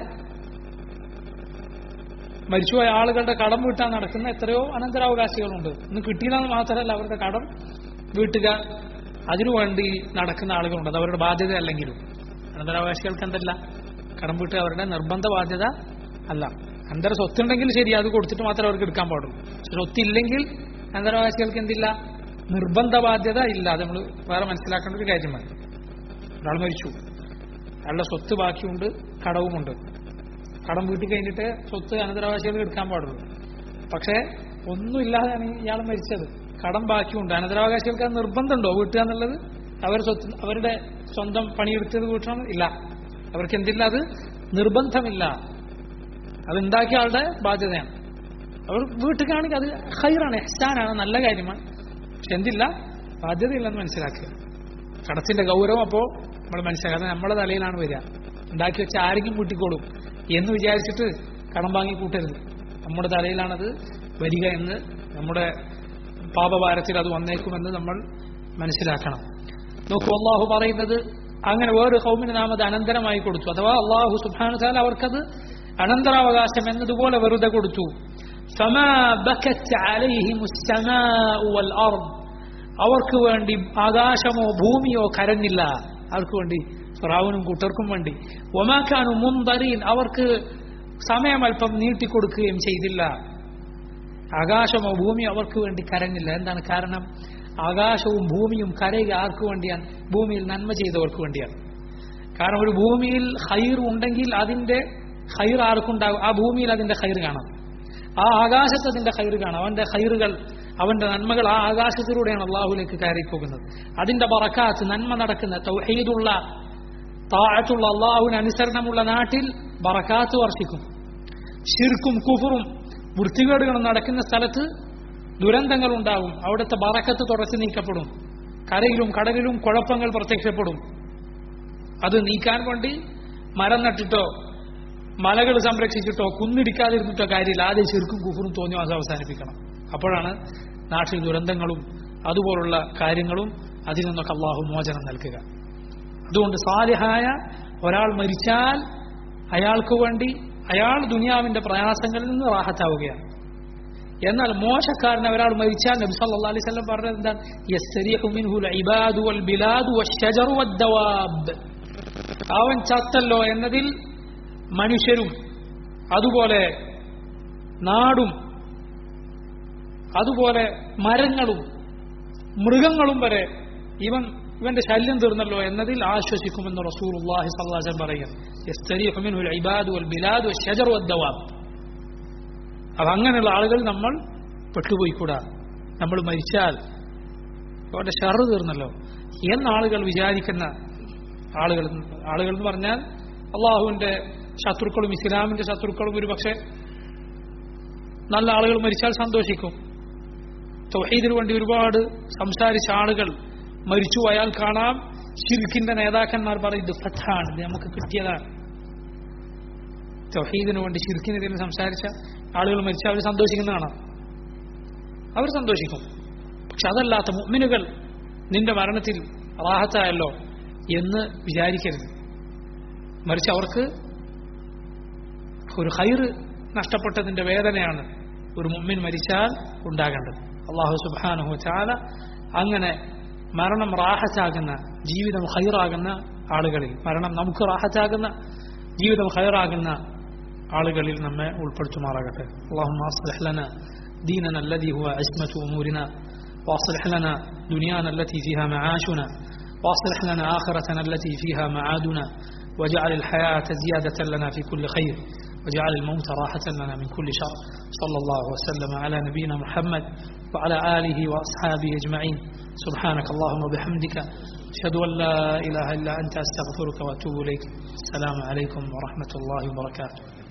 മരിച്ചുപോയ ആളുകളുടെ കടം വീട്ടാൻ നടക്കുന്ന എത്രയോ അനന്തരാവകാശികളുണ്ട് ഇന്ന് കിട്ടിയെന്ന് മാത്രമല്ല അവരുടെ കടം വീട്ടുക അതിനുവേണ്ടി നടക്കുന്ന ആളുകളുണ്ട് അത് അവരുടെ ബാധ്യത അല്ലെങ്കിലും അനന്തരാവകാശികൾക്ക് എന്തല്ല കടം വീട്ടുക അവരുടെ നിർബന്ധ ബാധ്യത അല്ല അനന്തര സ്വത്തുണ്ടെങ്കിൽ ശരി അത് കൊടുത്തിട്ട് മാത്രമേ അവർക്ക് എടുക്കാൻ പാടുള്ളൂ സ്വത്തില്ലെങ്കിൽ അനന്തരാവകാശികൾക്ക് എന്തില്ല നിർബന്ധ ബാധ്യത ഇല്ല അത് നമ്മൾ വേറെ മനസ്സിലാക്കേണ്ട ഒരു കാര്യമാണ് ഒരാൾ മരിച്ചു അയാളുടെ സ്വത്ത് ബാക്കിയുണ്ട് കടവുമുണ്ട് കടം വീട്ടിൽ കഴിഞ്ഞിട്ട് സ്വത്ത് അനന്തരാവകാശികൾക്ക് എടുക്കാൻ പാടുള്ളൂ പക്ഷേ ഒന്നുമില്ലാതെയാണ് ഇയാൾ മരിച്ചത് കടം ബാക്കിയുണ്ട് അനന്തരാവകാശികൾക്ക് അത് നിർബന്ധമുണ്ടോ വീട്ടുക എന്നുള്ളത് അവർ സ്വത്ത് അവരുടെ സ്വന്തം പണിയെടുത്തത് വീട്ടണം ഇല്ല അവർക്ക് എന്തില്ല അത് നിർബന്ധമില്ല അത് ഉണ്ടാക്കിയ ആളുടെ ബാധ്യതയാണ് അവർ വീട്ടുകാണെങ്കിൽ അത് ഹൈറാണ് എഹ്സാനാണ് നല്ല കാര്യമാണ് പക്ഷെ എന്തില്ല ബാധ്യതയില്ലെന്ന് മനസ്സിലാക്കുക കടത്തിന്റെ ഗൗരവം അപ്പോൾ നമ്മൾ മനസ്സിലാക്കുക അത് നമ്മുടെ തലയിലാണ് വരിക ഉണ്ടാക്കി വെച്ച ആരെങ്കിലും കൂട്ടിക്കോളും എന്ന് വിചാരിച്ചിട്ട് കടം വാങ്ങി കൂട്ടരുത് നമ്മുടെ തലയിലാണത് വരിക എന്ന് നമ്മുടെ പാപഭാരത്തിൽ അത് വന്നേക്കുമെന്ന് നമ്മൾ മനസ്സിലാക്കണം നോക്കൂ അള്ളാഹു പറയുന്നത് അങ്ങനെ വേറൊരു കൗമിന് നാം അത് അനന്തരമായി കൊടുത്തു അഥവാ അള്ളാഹു സുബാനു താല അവർക്കത് അനന്തരാവകാശം എന്നതുപോലെ വെറുതെ കൊടുത്തു فما بكت عليهم السماء والأرض അവർക്ക് വേണ്ടി ആകാശമോ ഭൂമിയോ കരഞ്ഞില്ല അവർക്ക് വേണ്ടി ഫിറാവുനും കൂട്ടർക്കും വേണ്ടി ഒമാക്കാനു മുന്തറീൻ അവർക്ക് സമയം അല്പം നീട്ടിക്കൊടുക്കുകയും ചെയ്തില്ല ആകാശമോ ഭൂമിയോ അവർക്ക് വേണ്ടി കരഞ്ഞില്ല എന്താണ് കാരണം ആകാശവും ഭൂമിയും കരയുക ആർക്ക് വേണ്ടിയാണ് ഭൂമിയിൽ നന്മ ചെയ്തവർക്ക് വേണ്ടിയാണ് കാരണം ഒരു ഭൂമിയിൽ ഹൈർ ഉണ്ടെങ്കിൽ അതിന്റെ ഹൈർ ആർക്കുണ്ടാകും ആ ഭൂമിയിൽ അതിന്റെ ഹൈർ കാണാം ആ ആകാശത്ത് അതിന്റെ ഹൈർ കാണാം അവന്റെ ഹൈറുകൾ അവന്റെ നന്മകൾ ആ ആകാശത്തിലൂടെയാണ് അള്ളാഹുലേക്ക് കയറിപ്പോകുന്നത് അതിന്റെ ബറക്കാത്ത് നന്മ നടക്കുന്ന തൗഹീദുള്ള താഴത്തുള്ള അള്ളാഹുവിന് അനുസരണമുള്ള നാട്ടിൽ ബറക്കാത്ത് വർഷിക്കും ഷിർക്കും കുഫറും വൃത്തികേടുകളും നടക്കുന്ന സ്ഥലത്ത് ദുരന്തങ്ങൾ ഉണ്ടാകും അവിടുത്തെ ബറക്കത്ത് തുടച്ചു നീക്കപ്പെടും കരയിലും കടലിലും കുഴപ്പങ്ങൾ പ്രത്യക്ഷപ്പെടും അത് നീക്കാൻ വേണ്ടി മരം നട്ടിട്ടോ മലകൾ സംരക്ഷിച്ചിട്ടോ കുന്നിടിക്കാതിരുന്നിട്ടോ കാര്യമില്ല ആദ്യം ചെറുക്കും കുഫറും തോന്നിയോ അത് അവസാനിപ്പിക്കണം അപ്പോഴാണ് നാട്ടിൽ ദുരന്തങ്ങളും അതുപോലുള്ള കാര്യങ്ങളും അതിൽ നിന്നൊക്കെ അള്ളാഹു മോചനം നൽകുക അതുകൊണ്ട് സാലിഹായ ഒരാൾ മരിച്ചാൽ അയാൾക്ക് വേണ്ടി അയാൾ ദുനിയാവിന്റെ പ്രയാസങ്ങളിൽ നിന്ന് റാഹത്താവുകയാണ് എന്നാൽ മോശക്കാരൻ ഒരാൾ മരിച്ചാൽ നബി സല്ലല്ലാഹു അലൈഹി വസല്ലം പറഞ്ഞത് എന്താണ് യസ്തരീഹു മിൻഹുൽ ഇബാദു വൽ ബിലാദു വശ്ശജറു വദ്ദവാബ് അവൻ ചത്തല്ലോ എന്നതിൽ മനുഷ്യരും അതുപോലെ നാടും അതുപോലെ മരങ്ങളും മൃഗങ്ങളും വരെ ഇവൻ ഇവന്റെ ശല്യം തീർന്നല്ലോ എന്നതിൽ ആശ്വസിക്കുമെന്ന് റസൂലുള്ളാഹി സ്വല്ലല്ലാഹു അലൈഹി വസല്ലം പറയുന്നു യസ്തരീഹു മിൻഹുൽ ഇബാദു വൽ ബിലാദു വശ്ശജറു വദ്ദവാബ് അപ്പൊ അങ്ങനെയുള്ള ആളുകൾ നമ്മൾ പെട്ടുപോയിക്കൂടാ നമ്മൾ മരിച്ചാൽ അവന്റെ ഷറ് തീർന്നല്ലോ എന്ന് ആളുകൾ വിചാരിക്കുന്ന ആളുകൾ ആളുകൾ എന്ന് പറഞ്ഞാൽ അള്ളാഹുവിന്റെ ശത്രുക്കളും ഇസ്ലാമിന്റെ ശത്രുക്കളും ഒരു പക്ഷേ നല്ല ആളുകൾ മരിച്ചാൽ സന്തോഷിക്കും തൊഹീദിന് വേണ്ടി ഒരുപാട് സംസാരിച്ച ആളുകൾ മരിച്ചു അയാൾ കാണാം ഷിർക്കിന്റെ നേതാക്കന്മാർ പറയും ഇത് ഫത്താണ് ഇത് നമുക്ക് കിട്ടിയതാണ് തൊഹീദിന് വേണ്ടി ഷിർക്കിനെതിരെ സംസാരിച്ച ആളുകൾ മരിച്ചാൽ അവർ സന്തോഷിക്കുന്നതാണ് അവർ സന്തോഷിക്കും പക്ഷെ അതല്ലാത്ത മുഅ്മിനുകൾ നിന്റെ മരണത്തിൽ റാഹത്തായല്ലോ എന്ന് വിചാരിക്കരുത് മറിച്ച് അവർക്ക് ഒരു ഹൈറ് നഷ്ടപ്പെട്ടതിന്റെ വേദനയാണ് ഒരു മുമ്മിൻ മരിച്ചാൽ ഉണ്ടാകേണ്ടത് അള്ളാഹു സുബാനഹു ചാല അങ്ങനെ മരണം റാഹത്താകുന്ന ജീവിതം ഹൈറാകുന്ന ആളുകളിൽ മരണം നമുക്ക് റാഹത്താകുന്ന ജീവിതം ഹൈറാകുന്ന ആളുകളിൽ നമ്മെ ഉൾപ്പെടുത്തുമാറാകട്ടെ അള്ളാഹു ديننا الذي هو عصمة أمورنا واصلح لنا دنيانا التي فيها معاشنا واصلح لنا آخرتنا التي فيها معادنا واجعل الحياة زيادة لنا في كل خير واجعل الموت راحة لنا من كل شر صلى الله وسلم على نبينا محمد وعلى آله وأصحابه أجمعين سبحانك اللهم وبحمدك أشهد أن لا إله إلا أنت أستغفرك وأتوب إليك السلام عليكم ورحمة الله وبركاته